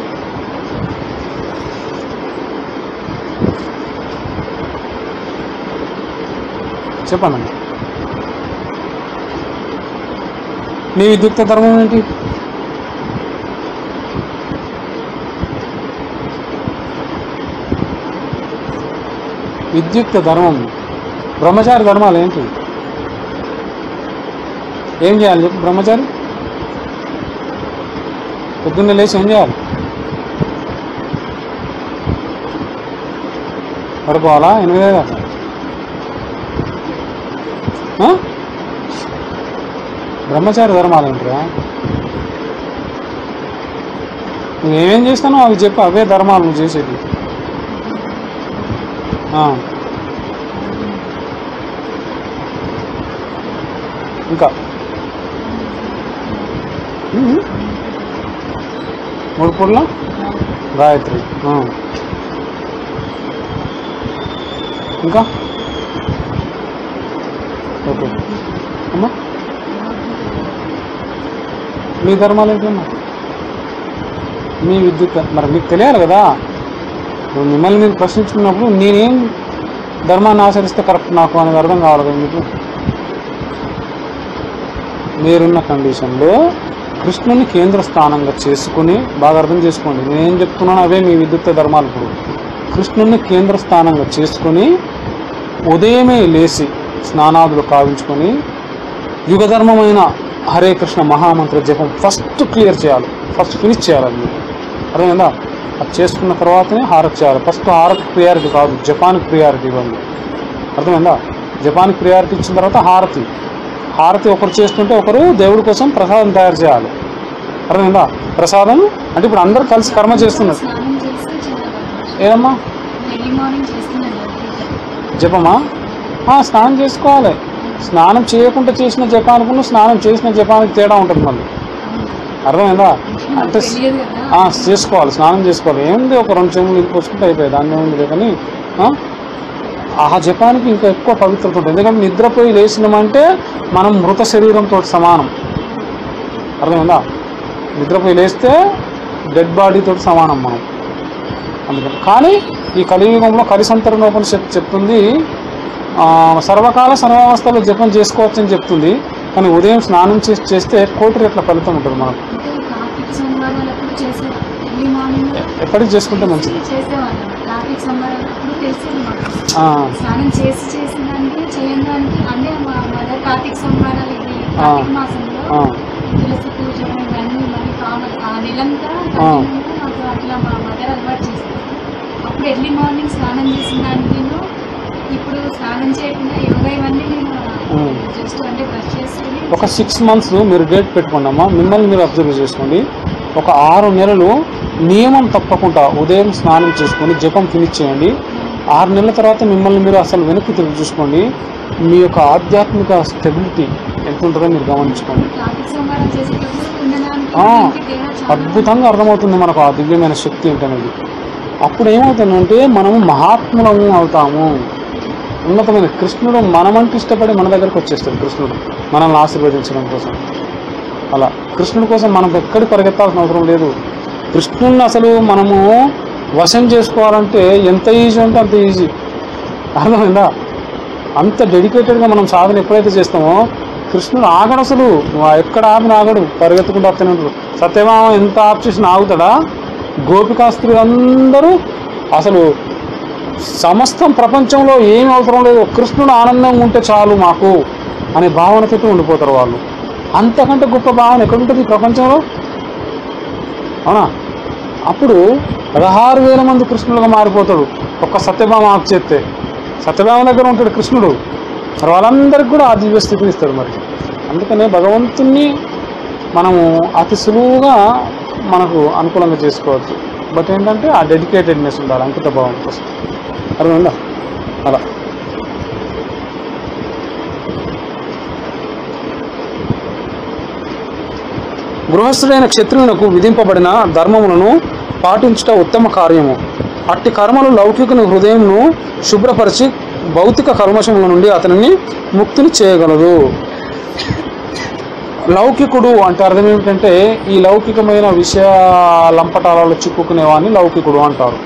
చెప్పండి మీ విద్యుక్త ధర్మం ఏంటి విద్యుక్త ధర్మం బ్రహ్మచారి ధర్మాలు ఏంటి ఏం చేయాలి చెప్పు బ్రహ్మచారి పొద్దున్నే లేచి ఏం చేయాలి పడుకోవాలా ఎనిమిదే కదా ఆ? బ్రహ్మచారి ధర్మాలు ఏంటిరా నువ్వేమేం చేస్తానో అవి చెప్పు అవే ధర్మాలు నువ్వు చేసేది ఆ. ఇంకా ఉహు. మూడు పూట్ల గాయత్రి ఆ. ఇంకా ఓకే అమ్మా మీ ధర్మాలు ఏంటమ్మా మీ విద్యుత్ మరి మీకు తెలియాలి కదా ఇప్పుడు మిమ్మల్ని మీరు ప్రశ్నించుకున్నప్పుడు నేనేం ధర్మాన్ని ఆచరిస్తే కరెక్ట్ నాకు అనేది అర్థం కావాలి కదా మీకు మీరున్న కండిషన్లో కృష్ణుని కేంద్ర స్థానంగా చేసుకుని బాగా అర్థం చేసుకోండి నేనేం చెప్తున్నాను అవే మీ విద్యుత్ ధర్మాలు ఇప్పుడు కృష్ణుని కేంద్ర స్థానంగా చేసుకుని ఉదయమే లేచి స్నానాదులు కావించుకొని యుగధర్మమైన హరే కృష్ణ మహామంత్ర జపం ఫస్ట్ క్లియర్ చేయాలి ఫస్ట్ ఫినిష్ చేయాలి అది మీరు అర్థమైందా అది చేసుకున్న తర్వాతనే హారతి చేయాలి ఫస్ట్ హారతి ప్రియారిటీ కాదు జపాన్కి ప్రియారిటీ ఇవ్వండి అర్థమైందా జపాన్కి ప్రియారిటీ ఇచ్చిన తర్వాత హారతి హారతి ఒకరు చేస్తుంటే ఒకరు దేవుడి కోసం ప్రసాదం తయారు చేయాలి అర్థమైందా ప్రసాదం అంటే ఇప్పుడు అందరు కలిసి కర్మ చేస్తున్నారు స్నానం చేసి చేయాలి ఏదమ్మా ఎర్లీ మార్నింగ్ చేస్తున్నాను every day. జపమా ఆ, స్నానం చేసుకోవాలి స్నానం చేయకుండా చేసిన జపానికి స్నానం చేసిన జపానికి తేడా ఉంటుంది మళ్ళీ అవును. అర్థమైందా నాకు అంటే తెలియదు కదా ఆ, చేసుకోవాలి స్నానం చేసుకోవాలి ఏముంది ఒక రెండు చెవులు నీళ్ళు పోసుకుంటే అయిపోయింది దాన్ని ఏముంది కానీ ఆ, ఆ జపానికి ఇంకా ఎక్కువ పవిత్రత ఉంటుంది ఎందుకంటే నిద్రపోయి లేచినామంటే మనం మృత శరీరంతో సమానం అర్థమైందా నిద్రపోయి లేస్తే డెడ్ బాడీతో సమానం మనం అందుకని కానీ ఈ కలియుగంలో కలిసంతరణోపనిషత్తు చెప్తుంది ఆ, సర్వకాల సర్వావస్థలో జపం చేసుకోవచ్చని చెప్తుంది కానీ ఉదయం స్నానం చేసి చేస్తే కోటి రెట్ల ఫలితం ఉంటుంది మనకు అంటే కార్తీక సోమవారాలప్పుడు చేసేవాళ్ళం ఎర్లీ మార్నింగ్ ఎప్పటికి చేసుకుంటే మంచిది చేసేవాళ్ళం కార్తీక సోమవారాలప్పుడు తెలిసేది మాకు ఆ, స్నానం చేసి చేసిన దానికి చేయడానికి అంటే మా మదర్ కార్తీక సోమవారాలు ఇది కార్తీక మాసంలో ఆ, తులసి పూజ ఇవన్నీ మరి కామన్ ఆ నెలంతా ఆ. continue మాకు అట్లా మా మదర్ అలవాటు చేస్తారు అప్పుడు ఎర్లీ మార్నింగ్ స్నానం చేసిన దానికి నేను ఇప్పుడు స్నానం చేయకుండా యోగా ఇవన్నీ నేను ఉమ్. జస్ట్ అంటే బ్రష్ చేసుకుని ఒక సిక్స్ మంత్స్ మీరు డేట్ పెట్టుకోండి అమ్మా మిమ్మల్ని మీరు అబ్జర్వ్ చేసుకోండి ఒక ఆరు నెలలు నియమం తప్పకుండా ఉదయం స్నానం చేసుకొని జపం ఫినిష్ చేయండి ఆరు నెలల తర్వాత మిమ్మల్ని మీరు అసలు వెనక్కి తిరిగి చూసుకోండి మీ యొక్క ఆధ్యాత్మిక స్టెబిలిటీ ఎంత ఉంటుందో మీరు గమనించుకోండి కార్తీక సోమవారం చేసేటప్పుడు ఉండడానికి ఆ, దీనికి తేడా చాలా అద్భుతంగా అర్థమవుతుంది మనకు ఆ దివ్యమైన శక్తి ఏంటనేది అప్పుడు ఏమవుతుందంటే మనము మహాత్ములము అవుతాము ఉన్నతమైన కృష్ణుడు మనమంటే ఇష్టపడి మన దగ్గరకు వచ్చేస్తాడు కృష్ణుడు మనల్ని ఆశీర్వదించడం కోసం అలా కృష్ణుడి కోసం మనం ఎక్కడికి పరిగెత్తాల్సిన అవసరం లేదు కృష్ణుడిని అసలు మనము వశం చేసుకోవాలంటే ఎంత ఈజీ అంటే అంత ఈజీ అర్థమైందా అంత డెడికేటెడ్గా మనం సాధన ఎప్పుడైతే చేస్తామో కృష్ణుడు ఆగడు అసలు నువ్వు ఎక్కడ ఆపిన ఆగడు పరిగెత్తుకుంటూ వస్తూనే ఉంటాడు సత్యభామ ఎంత ఆప్ చేసినా ఆగుతాడా గోపికాస్త్రులు అందరూ అసలు సమస్తం ప్రపంచంలో ఏం అవసరం లేదు కృష్ణుడు ఆనందంగా ఉంటే చాలు మాకు అనే భావనతో ఉండిపోతారు వాళ్ళు అంతకంటే గొప్ప భావన ఎక్కడుంటుంది ఈ ప్రపంచంలో అవునా అప్పుడు పదహారు వేల మంది కృష్ణులుగా మారిపోతాడు ఒక్క సత్యభామ ఆప్ చేస్తే సత్యభామ దగ్గర ఉంటాడు కృష్ణుడు మరి వాళ్ళందరికీ కూడా ఆ దివ్య స్థితిని ఇస్తాడు మరి అందుకనే భగవంతుణ్ణి మనము అతి సులువుగా మనకు అనుకూలంగా చేసుకోవచ్చు బట్ ఏంటంటే ఆ డెడికేటెడ్నెస్ ఉండాలి అంకిత భావం కోసం అర్థమైందా అలా గృహస్థుడైన క్షత్రియునకు విధింపబడిన ధర్మములను పాటించుట ఉత్తమ కార్యము అట్టి కర్మలు లౌకికుని హృదయంను శుభ్రపరిచి భౌతిక కల్మషముల నుండి అతనిని ముక్తిని చేయగలదు లౌకికుడు అంటే అర్థం ఏమిటంటే ఈ లౌకికమైన విషయ లంపటాలలో చిక్కుకునే వాడిని లౌకికుడు అంటారు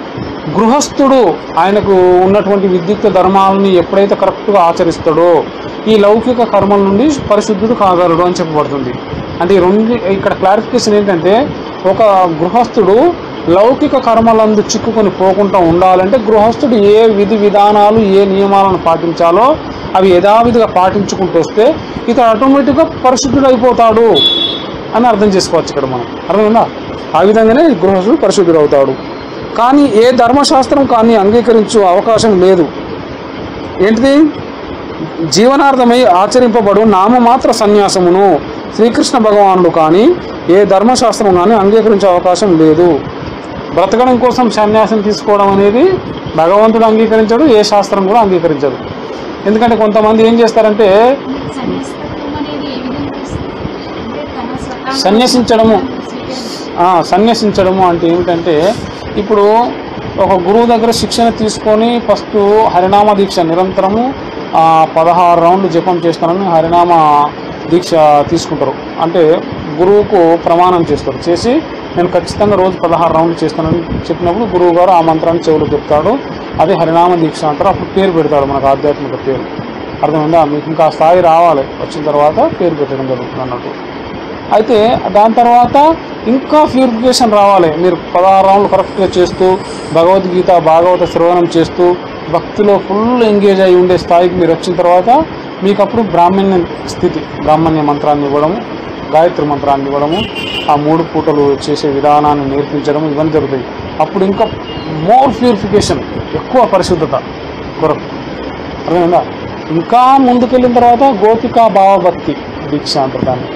గృహస్థుడు ఆయనకు ఉన్నటువంటి విద్యుత్ ధర్మాలని ఎప్పుడైతే కరెక్ట్గా ఆచరిస్తాడో ఈ లౌకిక కర్మల నుండి పరిశుద్ధుడు కాగలడు అని చెప్పబడుతుంది అంటే ఈ రెండు ఇక్కడ క్లారిఫికేషన్ ఏంటంటే ఒక గృహస్థుడు లౌకిక కర్మలందు చిక్కుకొని పోకుండా ఉండాలంటే గృహస్థుడు ఏ విధి విధానాలు ఏ నియమాలను పాటించాలో అవి యథావిధిగా పాటించుకుంటూ వస్తే ఇతడు ఆటోమేటిక్గా పరిశుద్ధుడు అయిపోతాడు అని అర్థం చేసుకోవచ్చు ఇక్కడ మనం అర్థమైందా ఆ విధంగానే గృహస్థుడు పరిశుద్ధుడు అవుతాడు కానీ ఏ ధర్మశాస్త్రం కానీ అంగీకరించు అవకాశం లేదు ఏంటిది జీవనార్థమై ఆచరింపబడు నామమాత్ర సన్యాసమును శ్రీకృష్ణ భగవానుడు కానీ ఏ ధర్మశాస్త్రం కానీ అంగీకరించే అవకాశం లేదు బ్రతకడం కోసం సన్యాసం తీసుకోవడం అనేది భగవంతుడు అంగీకరించడు ఏ శాస్త్రం కూడా అంగీకరించదు ఎందుకంటే కొంతమంది ఏం చేస్తారంటే సన్యాసత్వం అనేది ఏ విధంగా వస్తుంది? అంటే తన స్వతహాగా సన్యసించడము. స్వీకరించి- ఆ, సన్యసించడము అంటే ఏమిటంటే ఇప్పుడు ఒక గురువు దగ్గర శిక్షణ తీసుకొని ఫస్ట్ హరినామ దీక్ష నిరంతరము ఆ, పదహారు రౌండ్లు జపం చేస్తానని హరినామ దీక్ష తీసుకుంటారు అంటే గురువుకు ప్రమాణం చేస్తారు చేసి నేను ఖచ్చితంగా రోజు పదహారు రౌండ్లు చేస్తానని చెప్పినప్పుడు గురువు గారు ఆ మంత్రాన్ని చెవులు చెప్తాడు అది హరినామ దీక్ష అంటారు అప్పుడు పేరు పెడతాడు మనకు ఆధ్యాత్మిక పేరు అర్థమైందా మీకు ఇంకా ఆ స్థాయి రావాలి వచ్చిన తర్వాత పేరు పెట్టడం జరుగుతుంది అన్నట్టు అయితే దాని తర్వాత ఇంకా ప్యూరిఫికేషన్ రావాలి మీరు పదహారు రౌండ్లు కరెక్ట్గా చేస్తూ భగవద్గీత భాగవత శ్రవణం చేస్తూ భక్తిలో ఫుల్ ఎంగేజ్ అయి ఉండే స్థాయికి మీరు వచ్చిన తర్వాత మీకు అప్పుడు బ్రాహ్మణ్య స్థితి బ్రాహ్మణ్య మంత్రాన్ని ఇవ్వడము గాయత్రి మంత్రాన్ని ఇవ్వడము ఆ మూడు పూటలు చేసే విధానాన్ని నేర్పించడం ఇవన్నీ జరుగుతాయి అప్పుడు ఇంకా మోర్ ప్యూరిఫికేషన్ ఎక్కువ పరిశుద్ధత కొరకు అర్థమైందా ఇంకా ముందుకెళ్ళిన తర్వాత గోపికా భావభక్తి దీక్ష అంటారు దాన్ని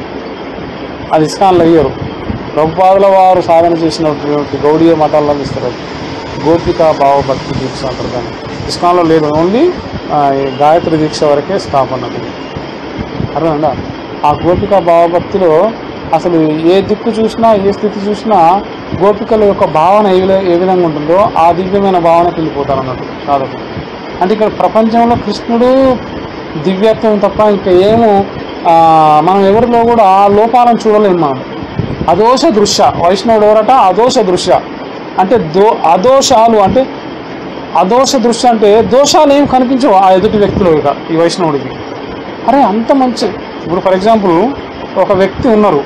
అది ఇస్కాన్లో అయ్యారు ప్రభుపాదుల వారు సాధన చేసినటువంటి గౌడీయ మతాల్లో ఇస్తారు అది గోపికా భావభక్తి దీక్ష అంటారు దాన్ని ఇస్కాన్లో లేదు ఓన్లీ ఆ, ఈ గాయత్రి దీక్ష వరకే స్టాప్ అన్నది అర్థమైందా ఆ గోపికా భావభక్తిలో అసలు ఏ దిక్కు చూసినా ఏ స్థితి చూసినా గోపికల యొక్క భావన ఏ విధ- ఏ విధంగా ఉంటుందో ఆ దివ్యమైన భావనకి వెళ్ళిపోతారు అన్నట్టు దాదాపు అంటే ఇక్కడ ప్రపంచంలో కృష్ణుడు దివ్యత్వం తప్ప ఇంకా ఏమో ఆ, మనం ఎవరిలో కూడా ఆ లోపాలను చూడలేము మనం అదోష దృశ్య వైష్ణవుడు ఎవరట అదోష దృశ్య అంటే దో అదోషాలు అంటే అదోష దృశ్య అంటే దోషాలు ఏం కనిపించవు ఆ ఎదుటి వ్యక్తిలో ఇక ఈ వైష్ణవుడికి అరే అంత మంచి ఇప్పుడు ఫర్ ఎగ్జాంపుల్ ఒక వ్యక్తి ఉన్నారు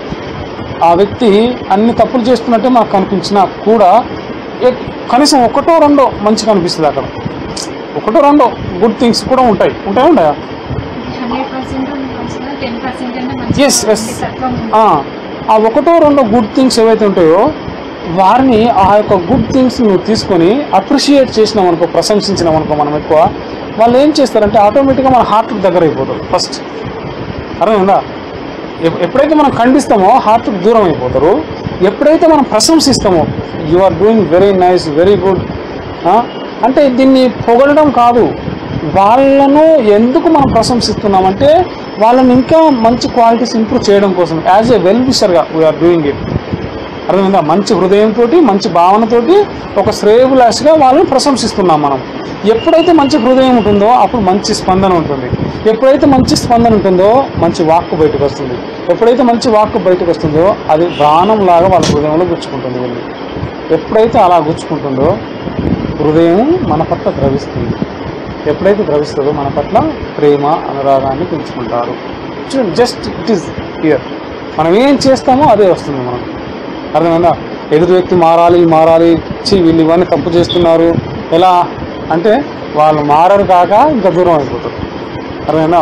ఆ వ్యక్తి అన్ని తప్పులు చేస్తున్నట్టే మనకు కనిపించినా కూడా ఏ- కనీసం ఒకటో రెండో మంచి కనిపిస్తుంది అక్కడ ఒకటో రెండో గుడ్ థింగ్స్ కూడా ఉంటాయి ఉంటాయి ఉండయా హండ్రెడ్ పర్సెంట్ మంచిగా టెన్ పర్సెంట్ అంటే మంచిగా Yes, yes. ఉండే తత్వం ఉంది. ఆ ఆ ఒకటో రెండో గుడ్ థింగ్స్ ఏవైతే ఉంటాయో వారిని ఆ యొక్క గుడ్ థింగ్స్ నువ్వు తీసుకొని అప్రిషియేట్ చేసినాం అనుకో ప్రశంసించినాం అనుకో మనం ఎక్కువ వాళ్ళు ఏం చేస్తారంటే ఆటోమేటిక్గా మన హార్ట్ దగ్గర అయిపోతారు ఫస్ట్ అర్థమైందా ఎప్- ఎప్పుడైతే మనం ఖండిస్తామో హార్ట్ దూరం అయిపోతారు ఎప్పుడైతే మనం ప్రశంసిస్తామో you are doing very nice very good అంటే దీన్ని పొగడడం కాదు వాళ్ళను ఎందుకు మనం ప్రశంసిస్తున్నామంటే వాళ్ళని ఇంకా మంచి క్వాలిటీస్ ఇంప్రూవ్ చేయడం కోసం యాజ్ ఏ వెల్ విషర్గా వీఆర్ డూయింగ్ ఇట్ అర్థమైందా మంచి హృదయంతో మంచి భావనతోటి ఒక శ్రేయభిలాషిగా వాళ్ళని ప్రశంసిస్తున్నాం మనం ఎప్పుడైతే మంచి హృదయం ఉంటుందో అప్పుడు మంచి స్పందన ఉంటుంది ఎప్పుడైతే మంచి స్పందన ఉంటుందో మంచి వాక్కు బయటకు వస్తుంది ఎప్పుడైతే మంచి వాక్కు బయటకు వస్తుందో అది బాణం లాగా వాళ్ళ హృదయంలో గుచ్చుకుంటుంది వెళ్ళి ఎప్పుడైతే అలా గుచ్చుకుంటుందో హృదయం మన పట్ల ద్రవిస్తుంది ఎప్పుడైతే ద్రవిస్తుందో మన పట్ల ప్రేమ అనురాగాన్ని పెంచుకుంటారు జస్ట్ ఇట్ ఈస్ హియర్ మనం ఏం చేస్తామో అదే వస్తుంది మనకు అర్థమైందా ఎదుటి వ్యక్తి మారాలి మారాలి చి వీళ్ళు ఇవన్నీ తప్పు చేస్తున్నారు ఎలా అంటే వాళ్ళు మారరు కాక ఇంకా దూరం అయిపోతారు అర్థమైందా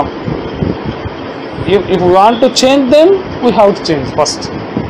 if if want to change them we have to change first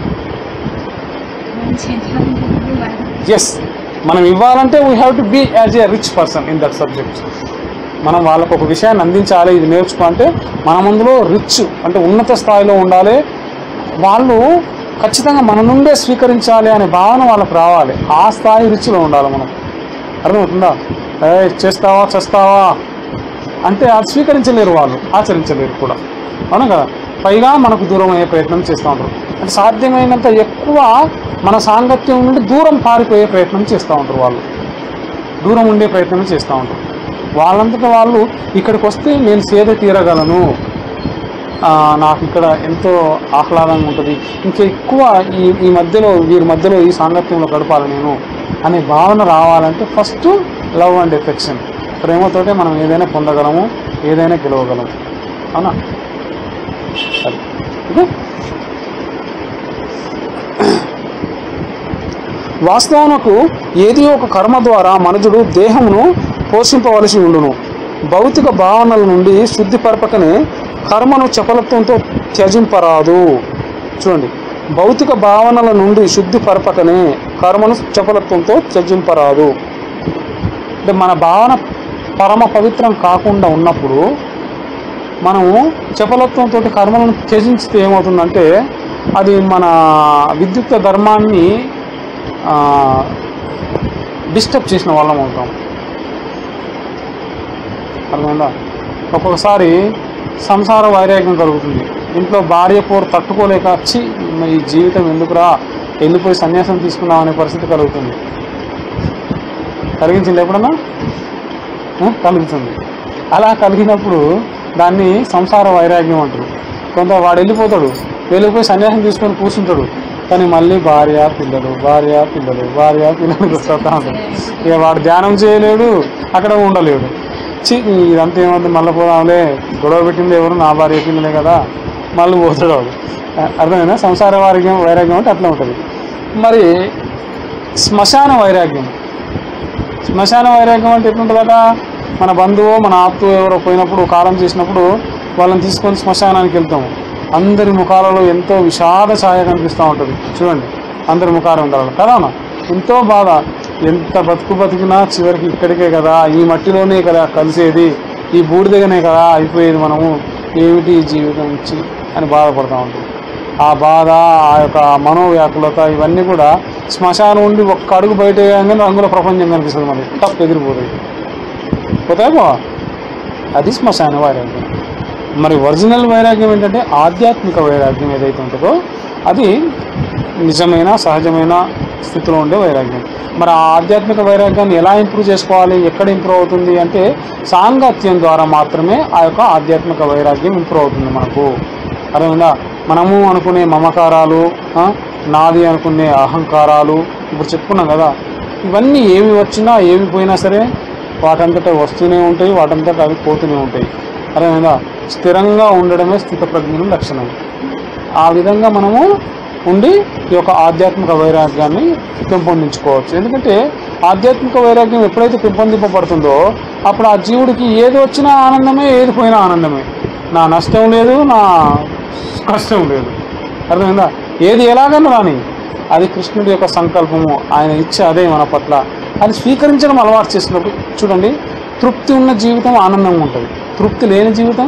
మనం చేయాలనుకున్నది వాళ్ళు ఎస్ మనం ఇవ్వాలంటే we have to be as a rich person in that subject మనం వాళ్ళకు ఒక విషయాన్ని అందించాలి ఇది నేర్చుకో అంటే మనం అందులో రిచ్ అంటే ఉన్నత స్థాయిలో ఉండాలి వాళ్ళు ఖచ్చితంగా మన నుండే స్వీకరించాలి అనే భావన వాళ్ళకి రావాలి ఆ స్థాయి రిచ్లో ఉండాలి మనం అర్థమవుతుందా ఏ చేస్తావా చేస్తావా అంటే అది స్వీకరించలేరు వాళ్ళు ఆచరించలేరు కూడా అవునా కదా పైగా మనకు దూరం అయ్యే ప్రయత్నం చేస్తూ ఉంటారు అంటే సాధ్యమైనంత ఎక్కువ మన సాంగత్యం నుండి దూరం పారిపోయే ప్రయత్నం చేస్తూ ఉంటారు వాళ్ళు దూరం ఉండే ప్రయత్నం చేస్తూ ఉంటారు వాళ్ళంతటా వాళ్ళు ఇక్కడికి వస్తే నేను సేద తీరగలను ఆ, నాకు ఇక్కడ ఎంతో ఆహ్లాదంగా ఉంటుంది ఇంకా ఎక్కువ ఈ ఈ మధ్యలో వీరి మధ్యలో ఈ సాంగత్యంలో గడపాలి నేను అనే భావన రావాలంటే ఫస్ట్ లవ్ అండ్ ఎఫెక్షన్ ప్రేమతోటే మనం ఏదైనా పొందగలము ఏదైనా గెలవగలము అవునా సరే ఓకే వాస్తవమునకు ఏది ఒక కర్మ ద్వారా మనుజుడు దేహమును పోషింపవలసి ఉండును భౌతిక భావనల నుండి శుద్ధిపరపకనే కర్మను చపలత్వంతో త్యజింపరాదు చూడండి భౌతిక భావనల నుండి శుద్ధిపరపకనే కర్మను చపలత్వంతో త్యజింపరాదు అంటే మన భావన పరమ పవిత్రం కాకుండా ఉన్నప్పుడు మనము చపలత్వంతో కర్మలను త్యజించితే ఏమవుతుందంటే అది మన విద్యుక్త ధర్మాన్ని డిస్టర్బ్ చేసిన వాళ్ళం అవుతాం అర్థమైందా ఒక్కొక్కసారి సంసార వైరాగ్యం కలుగుతుంది ఇంట్లో భార్య పోరు తట్టుకోలేక వచ్చి ఈ జీవితం ఎందుకురా వెళ్ళిపోయి సన్యాసం తీసుకుందాం అనే పరిస్థితి కలుగుతుంది కలిగించింది ఎప్పుడన్నా ఆ? కలుగుతుంది అలా కలిగినప్పుడు దాన్ని సంసార వైరాగ్యం అంటారు కొంత వాడు వెళ్ళిపోతాడు వెళ్ళిపోయి సన్యాసం తీసుకొని కూర్చుంటాడు కానీ మళ్ళీ భార్య పిల్లలు భార్య పిల్లలు భార్య పిల్లలు గుర్తొస్తా ఉంటారు ఇక వాడు ధ్యానం చేయలేడు అక్కడ ఉండలేడు చి ఇదంతా ఏమవుతుంది మళ్ళీ పోదాంలే గొడవ పెట్టింది ఎవరు నా భార్య పిల్లలే కదా మళ్ళీ పోతాడు వాడు అ- అర్థమైనా సంసార వైరాగ్యం వైరాగ్యం అంటే అట్లా ఉంటుంది మరి శ్మశాన వైరాగ్యం శ్మశాన వైరాగ్యం అంటే ఎట్లుంటుందట మన బంధువు మన ఆప్తువు ఎవరో పోయినప్పుడు కాలం చేసినప్పుడు వాళ్ళని తీసుకొని శ్మశానానికి వెళ్తాము అందరి ముఖాలలో ఎంతో విషాద ఛాయ కనిపిస్తూ ఉంటుంది చూడండి అందరి ముఖాలు ఉండాలి కదా అన్న? ఎంతో బాధ ఎంత బతుకు బతికినా చివరికి ఇక్కడికే కదా ఈ మట్టిలోనే కదా కలిసేది ఈ బూడిదగానే కదా అయిపోయేది మనము ఏమిటి ఈ జీవితం ఇచ్చి అని బాధపడుతూ ఉంటుంది ఆ బాధ ఆ యొక్క మనోవ్యాకులత ఇవన్నీ కూడా శ్మశానం నుండి ఒక్క అడుగు బయట వేయగానే రంగుల ప్రపంచం కనిపిస్తుంది మనకి టప్ ఎగిరిపోతుంది పోతాయి బా అది శ్మశాన వైరాగ్యం మరి ఒరిజినల్ వైరాగ్యం ఏంటంటే ఆధ్యాత్మిక వైరాగ్యం ఏదైతే ఉంటుందో అది నిజమైన సహజమైన స్థితిలో ఉండే వైరాగ్యం మరి ఆ ఆధ్యాత్మిక వైరాగ్యాన్ని ఎలా ఇంప్రూవ్ చేసుకోవాలి ఎక్కడ ఇంప్రూవ్ అవుతుంది అంటే సాంగత్యం ద్వారా మాత్రమే ఆ యొక్క ఆధ్యాత్మిక వైరాగ్యం ఇంప్రూవ్ అవుతుంది మనకు అర్థమైందా మనము అనుకునే మమకారాలు ఆ, నాది అనుకునే అహంకారాలు ఇప్పుడు చెప్పుకున్నాం కదా ఇవన్నీ ఏవి వచ్చినా ఏవి పోయినా సరే వాటంతటా వస్తూనే ఉంటాయి వాటంతటా అవి పోతూనే ఉంటాయి అర్థమైందా స్థిరంగా ఉండడమే స్థితప్రజ్ఞుల లక్షణం ఆ విధంగా మనము ఉండి ఈ యొక్క ఆధ్యాత్మిక వైరాగ్యాన్ని పెంపొందించుకోవచ్చు ఎందుకంటే ఆధ్యాత్మిక వైరాగ్యం ఎప్పుడైతే పెంపొందింపబడుతుందో అప్పుడు ఆ జీవుడికి ఏది వచ్చినా ఆనందమే ఏది పోయినా ఆనందమే నా నష్టం లేదు నా కష్టం లేదు అర్థమైందా ఏది ఎలాగన్నా రాని అది కృష్ణుడి యొక్క సంకల్పము ఆయన ఇచ్చే అదే మన పట్ల అది స్వీకరించడం అలవాటు చేసినప్పుడు చూడండి తృప్తి ఉన్న జీవితం ఆనందంగా ఉంటుంది తృప్తి లేని జీవితం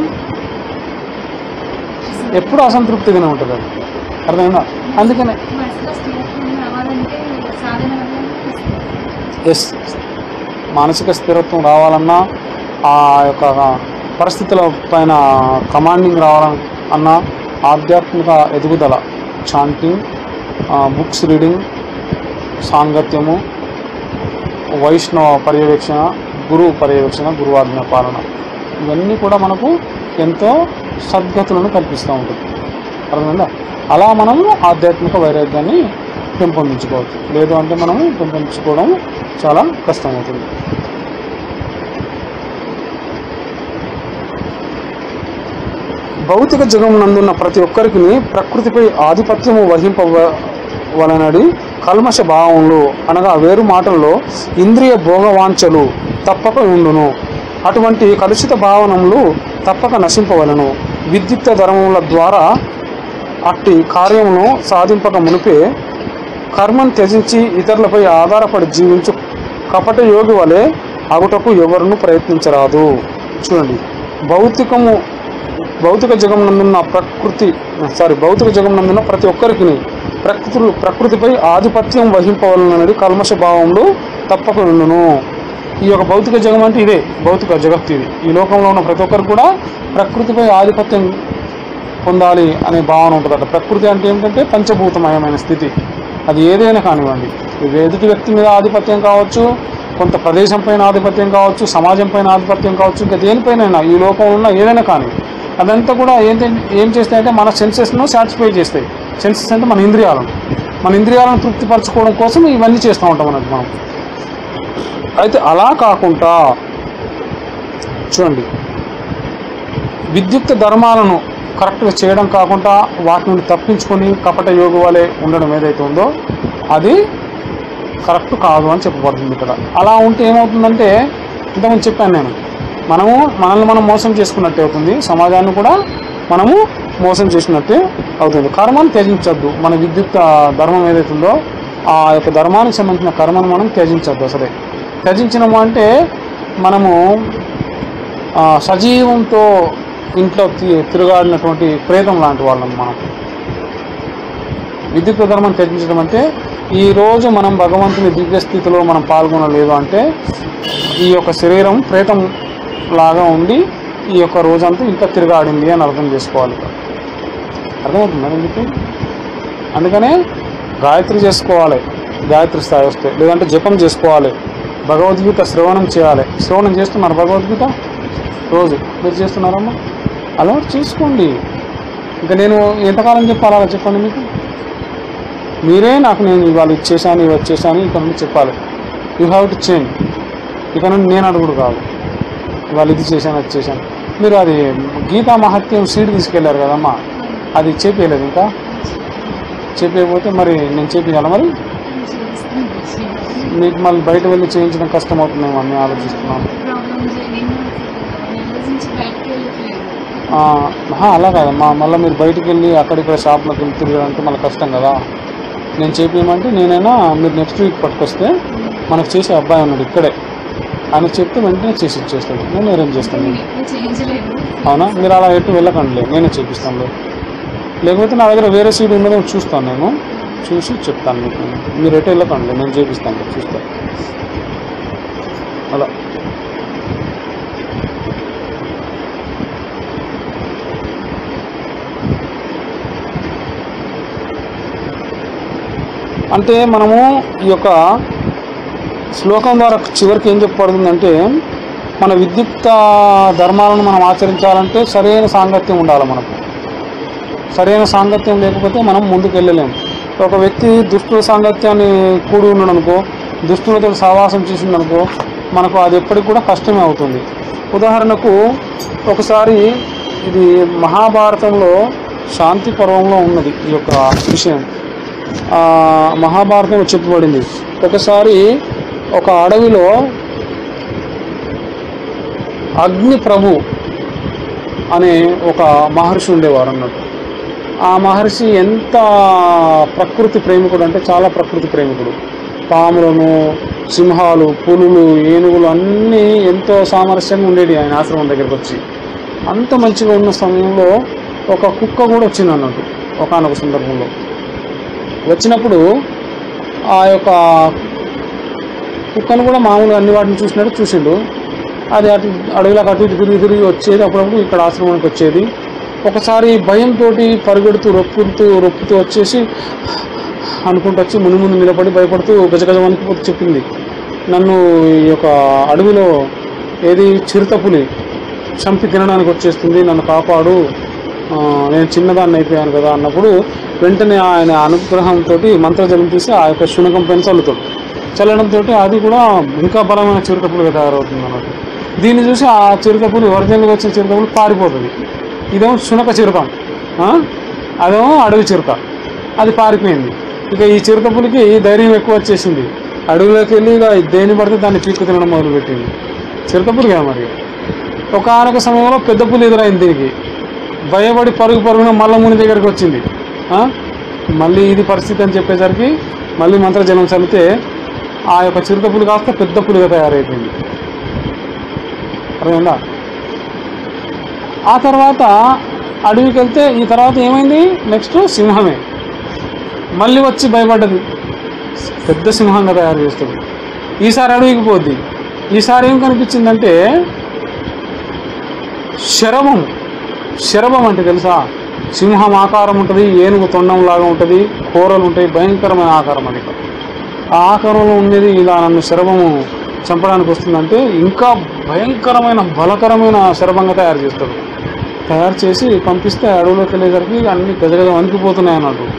ఎప్పుడు అసంతృప్తిగానే ఉంటుంది అది అర్థమైందా అందుకనే మనసులో స్థిరత్వం రావాలంటే సాధన వల్ల ఎస్ మానసిక స్థిరత్వం రావాలన్నా ఆ యొక్క పరిస్థితుల పైన కమాండింగ్ రావాలన్నా ఆధ్యాత్మిక ఎదుగుదల చాంటింగ్ బుక్స్ రీడింగ్ సాంగత్యము వైష్ణవ పర్యవేక్షణ గురువు పర్యవేక్షణ గురువాజ్ఞ పాలన ఇవన్నీ కూడా మనకు ఎంతో సద్గతులను కల్పిస్తూ ఉంటుంది అర్థమైందా అలా మనము ఆధ్యాత్మిక వైరాగ్యాన్ని పెంపొందించుకోవచ్చు లేదు అంటే మనము పెంపొందించుకోవడం చాలా కష్టమవుతుంది భౌతిక జగమునందున్న ప్రతి ఒక్కరికి ప్రకృతిపై ఆధిపత్యము వహింపవలనడి కల్మష భావములు అనగా వేరు మాటల్లో ఇంద్రియ భోగవాంఛలు తప్పక ఉండును అటువంటి కలుషిత భావనములు తప్పక నశింపవలను విద్యుక్త ధర్మముల ద్వారా అట్టి కార్యమును సాధింపక మునిపే కర్మను త్యజించి ఇతరులపై ఆధారపడి జీవించు కపట యోగి వలె అగుటకు ఎవరును ప్రయత్నించరాదు చూడండి భౌతికము భౌతిక జగమునందున్న ప్రకృతి సారీ భౌతిక జగమునందున్న ప్రతి ఒక్కరికి ప్రకృతి ప్రకృతిపై ఆధిపత్యం వహింపవలనది కల్మష భావములు తప్పక ఉండును ఈ యొక్క భౌతిక జగం అంటే ఇదే భౌతిక జగత్తు ఇది ఈ లోకంలో ఉన్న ప్రతి ఒక్కరు కూడా ప్రకృతిపై ఆధిపత్యం పొందాలి అనే భావన ఉంటుందట ప్రకృతి అంటే ఏమిటంటే పంచభూతమయమైన స్థితి అది ఏదైనా కానివ్వండి ఇది ఎదుటి వ్యక్తి మీద ఆధిపత్యం కావచ్చు కొంత ప్రదేశం పైన ఆధిపత్యం కావచ్చు సమాజం పైన ఆధిపత్యం కావచ్చు ఇంకా దేనిపైన ఈ లోకంలో ఉన్న ఏదైనా కానీ అదంతా కూడా ఏంటి ఏం చేస్తాయంటే మన సెన్సెస్ను సాటిస్ఫై చేస్తాయి సెన్సెస్ అంటే మన ఇంద్రియాలను మన ఇంద్రియాలను తృప్తిపరచుకోవడం కోసం ఇవన్నీ చేస్తూ ఉంటాం అన్నట్టు మనం అయితే అలా కాకుండా చూడండి విద్యుక్త ధర్మాలను కరెక్ట్గా చేయడం కాకుండా వాటి నుండి తప్పించుకొని కపట యోగ వలె ఉండడం ఏదైతే ఉందో అది కరెక్ట్ కాదు అని చెప్పబడుతుంది ఇక్కడ అలా ఉంటే ఏమవుతుందంటే ఇంతకుముందు చెప్పాను నేను మనము మనల్ని మనం మోసం చేసుకున్నట్టే అవుతుంది సమాజాన్ని కూడా మనము మోసం చేసినట్టే అవుతుంది కర్మను త్యజించద్దు మన విద్యుత్ ఆ, ధర్మం ఏదైతే ఉందో ఆ యొక్క ధర్మానికి సంబంధించిన కర్మను మనం త్యజించద్దు అసలే త్యజించినము అంటే మనము ఆ, సజీవంతో ఇంట్లో తి- తిరుగాడినటువంటి ప్రేతం లాంటి వాళ్ళం మనం విద్యుత్ ధర్మం త్యజించడం అంటే ఈ రోజు మనం భగవంతుని దివ్య స్థితిలో మనం పాల్గొనలేదు అంటే ఈ యొక్క శరీరం ప్రేతం లాగా ఉండి ఈ యొక్క రోజంతా ఇంకా తిరగాడింది అని అర్థం చేసుకోవాలి అర్థమవుతుందా మీకు అందుకనే గాయత్రి చేసుకోవాలి గాయత్రి స్థాయి వస్తే లేదంటే జపం చేసుకోవాలి భగవద్గీత శ్రవణం చేయాలి శ్రవణం చేస్తున్నారు భగవద్గీత రోజు మీరు చేస్తున్నారమ్మా అలవాటు చేసుకోండి ఇంకా నేను ఎంతకాలం చెప్పాలి అలా చెప్పండి మీకు మీరే నాకు నేను ఇవాళ ఇచ్చేసాను ఇవి వచ్చేసాను ఇక నుండి చెప్పాలి యూ హ్యావ్ టు చేంజ్ ఇక నుండి నేను అడుగుడు కాదు ఇవాళ ఇది చేశాను అది చేశాను మీరు అది గీతా మహత్యం సీడ్ తీసుకెళ్లారు కదమ్మా అది చేపించలేదు ఇంకా చేపించకపోతే మరి నేను చేపించాలి మరి మీకు మళ్ళీ బయట వెళ్ళి చేయించడం కష్టం అవుతుందేమో అని ఆలోచిస్తున్నాను ప్రాబ్లమ్స్ నేను నెల నుంచి బయటకు వెళ్ళట్లేదు ఆ, ఆహా, అలా కాదమ్మా మళ్ళీ మీరు బయటికి వెళ్ళి అక్కడిక్కడ షాప్లోకి వెళ్ళి తిరగడానికి మళ్ళీ కష్టం కదా నేను చెప్పేయమంటే నేనైనా మీరు నెక్స్ట్ వీక్ పట్టుకొస్తే మనకు చేసే అబ్బాయి ఉన్నాడు ఇక్కడే ఆయన చెప్తే వెంటనే చేసి ఇచ్చేస్తాడు నేను అరేంజ్ చేస్తాను నేను ఎప్పుడు చేయించలేదు అవునా మీరు అలా ఎటు వెళ్ళకండి నేనే చేపిస్తాను లేకపోతే నా దగ్గర వేరే సీడ్ ఉన్నదో చూస్తాను నేను చూసి చెప్తాను మీకు మీరు ఎటు వెళ్ళకండి నేను చేపిస్తాను చూస్తాను అలా అంటే మనము ఈ యొక్క శ్లోకం ద్వారా చివరికి ఏం చెప్పబడుతుందంటే మన విద్యుక్త ధర్మాలను మనం ఆచరించాలంటే సరైన సాంగత్యం ఉండాలి మనకు సరైన సాంగత్యం లేకపోతే మనం ముందుకు వెళ్ళలేము ఒక వ్యక్తి దుష్టుల సాంగత్యాన్ని కూడి ఉన్నాడు అనుకో దుష్టులతో సహవాసం చేసిందనుకో మనకు అది ఎప్పటికి కూడా కష్టమే అవుతుంది ఉదాహరణకు ఒకసారి ఇది మహాభారతంలో శాంతి పర్వంలో ఉన్నది ఈ యొక్క విషయం ఆ, మహాభారతంలో చెప్పబడింది ఒకసారి ఒక అడవిలో అగ్ని ప్రభు అనే ఒక మహర్షి ఉండేవారు అన్నట్టు ఆ మహర్షి ఎంత ప్రకృతి ప్రేమికుడు అంటే చాలా ప్రకృతి ప్రేమికుడు పాములను సింహాలు పులులు ఏనుగులు అన్నీ ఎంతో సామరస్యంగా ఉండేవి ఆయన ఆశ్రమం దగ్గరికి వచ్చి అంత మంచిగా ఉన్న సమయంలో ఒక కుక్క కూడా వచ్చింది అన్నట్టు ఒకనొక సందర్భంలో వచ్చినప్పుడు ఆ యొక్క కుక్కను కూడా మామూలుగా అన్ని వాటిని చూసినట్టు చూసిండు అది అటు అడవిలోకి అటు ఇటు తిరిగి తిరిగి వచ్చేది అప్పుడప్పుడు ఇక్కడ ఆశ్రమానికి వచ్చేది ఒకసారి భయంతో పరిగెడుతూ రొప్పుతూ రొప్పుతూ వచ్చేసి అనుకుంటూ వచ్చి ముందు ముందు నిలబడి భయపడుతూ గజగజ వణికిపోతూ చెప్పింది నన్ను ఈ యొక్క అడవిలో ఏది చిరుతపులి చంపి తినడానికి వచ్చేస్తుంది నన్ను కాపాడు ఆ, నేను చిన్నదాన్ని అయిపోయాను కదా అన్నప్పుడు వెంటనే ఆయన అనుగ్రహంతో మంత్రజలం తీసి ఆ యొక్క శునకం పైన చల్లుతాడు చల్లడంతో అది కూడా ఇంకా బలమైన చిరుతపులుగా తయారవుతుంది అన్నట్టు దీన్ని చూసి ఆ చిరుతపులు ఒరిజినల్గా వచ్చిన చిరుతపులు పారిపోతుంది ఇదేమో శునక చిరుతం ఆ? అదేమో అడవి చిరుత అది పారిపోయింది ఇక ఈ చిరుతపులికి ధైర్యం ఎక్కువ వచ్చేసింది అడవిలోకి వెళ్ళి ఇక దేని పడితే దాన్ని పీక్కు తినడం మొదలుపెట్టింది చిరుతపులి కదా మరి ఒకనొక సమయంలో పెద్ద పులి ఎదురైంది దీనికి భయపడి పరుగు పరుగున మల్ల ముని దగ్గరికి వచ్చింది ఆ? మళ్ళీ ఇది పరిస్థితి అని చెప్పేసరికి మళ్ళీ మంత్రజలం చల్లితే ఆ యొక్క చిరుత పులి కాస్త పెద్ద పులిగా తయారైపోయింది అర్థమైందా ఆ తర్వాత అడవికి వెళ్తే ఈ తర్వాత ఏమైంది నెక్స్ట్ సింహమే మళ్ళీ వచ్చి భయపడ్డది పెద్ద సింహంగా తయారు చేస్తుంది ఈసారి అడవికి పోద్ది ఈసారి ఏం కనిపించిందంటే శరభం శరభం అంటే తెలుసా సింహం ఆకారం ఉంటుంది ఏనుగు తొండం లాగా ఉంటుంది కూరలు ఉంటాయి భయంకరమైన ఆకారం అది ఆ ఆకారంలో ఉండేది ఇలా నన్ను శరభము చంపడానికి వస్తుందంటే ఇంకా భయంకరమైన బలకరమైన శరభంగా తయారు చేస్తాడు తయారు చేసి పంపిస్తే అడవిలోకి వెళ్ళేసరికి అన్ని గజగజ వణికిపోతున్నాయి అన్నట్టు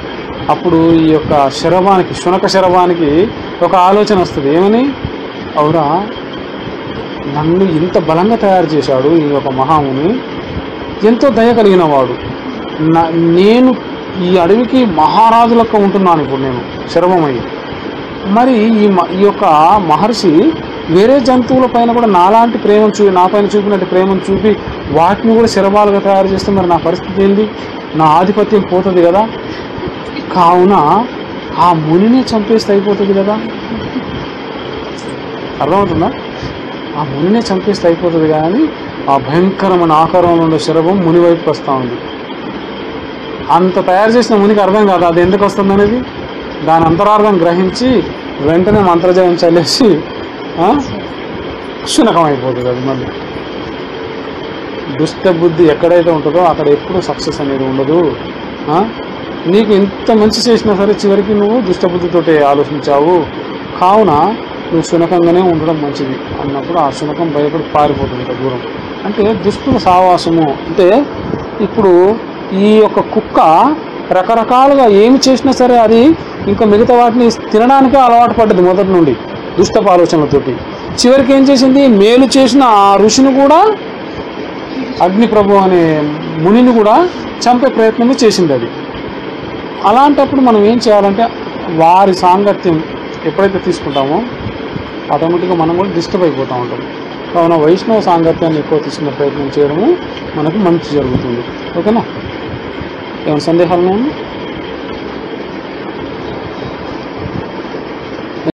అప్పుడు ఈ యొక్క శరవానికి శునక శరవానికి ఒక ఆలోచన వస్తుంది ఏమని అవురా నన్ను ఇంత బలంగా తయారు చేశాడు ఈ యొక్క మహాముని ఎంతో దయ కలిగిన వాడు నా- నేను ఈ అడవికి మహారాజు లెక్క ఉంటున్నాను ఇప్పుడు నేను శరమయ్యి మరి ఈ మ- ఈ యొక్క మహర్షి వేరే జంతువుల పైన కూడా నాలాంటి ప్రేమను చూ నా పైన చూపినట్టు ప్రేమను చూపి వాటిని కూడా శరభాలుగా తయారు చేస్తే మరి నా పరిస్థితి ఏంది నా ఆధిపత్యం పోతుంది కదా కావున ఆ మునిని చంపేస్తే అయిపోతుంది కదా అర్థమవుతుందా ఆ మునినే చంపేస్తే అయిపోతుంది కానీ ఆ భయంకరమైన ఆకారంలో ఉండే శరభం ముని వైపుకి వస్తూ ఉంది అంత తయారు చేసిన మునికి అర్థం కాదు అది ఎందుకు వస్తుంది అనేది దాని అంతరార్థం గ్రహించి వెంటనే మంత్రజయం చల్లేసి ఆ, శునకం అయిపోతుంది అది మళ్ళీ దుష్ట బుద్ధి ఎక్కడైతే ఉంటుందో అక్కడ ఎప్పుడు సక్సెస్ అనేది ఉండదు ఆ? నీకు ఎంత మంచి చేసినా సరే చివరికి నువ్వు దుష్టబుద్ధితోటి ఆలోచించావు కావున నువ్వు శునకంగానే ఉండడం మంచిది అన్నప్పుడు ఆ శునకం భయపడి పారిపోతుంది ఇక దూరం అంటే దుష్టుల సావాసము అంటే ఇప్పుడు ఈ యొక్క కుక్క రకరకాలుగా ఏమి చేసినా సరే అది ఇంకా మిగతా వాటిని తినడానికే అలవాటు పడ్డది మొదటి నుండి దుష్టపు ఆలోచనలతోటి చివరికి ఏం చేసింది మేలు చేసిన ఆ ఋషిని కూడా అగ్నిప్రభు అనే మునిని కూడా చంపే ప్రయత్నమే చేసింది అది అలాంటప్పుడు మనం ఏం చేయాలంటే వారి సాంగత్యం ఎప్పుడైతే తీసుకుంటామో ఆటోమేటిక్గా మనం కూడా డిస్టర్బ్ అయిపోతూ ఉంటాం కావున వైష్ణవ సాంగత్యాన్ని ఎక్కువ తీసుకునే ప్రయత్నం చేయడము మనకు మంచి జరుగుతుంది ఓకేనా ఏమైనా సందేహాలు ఉన్నాయా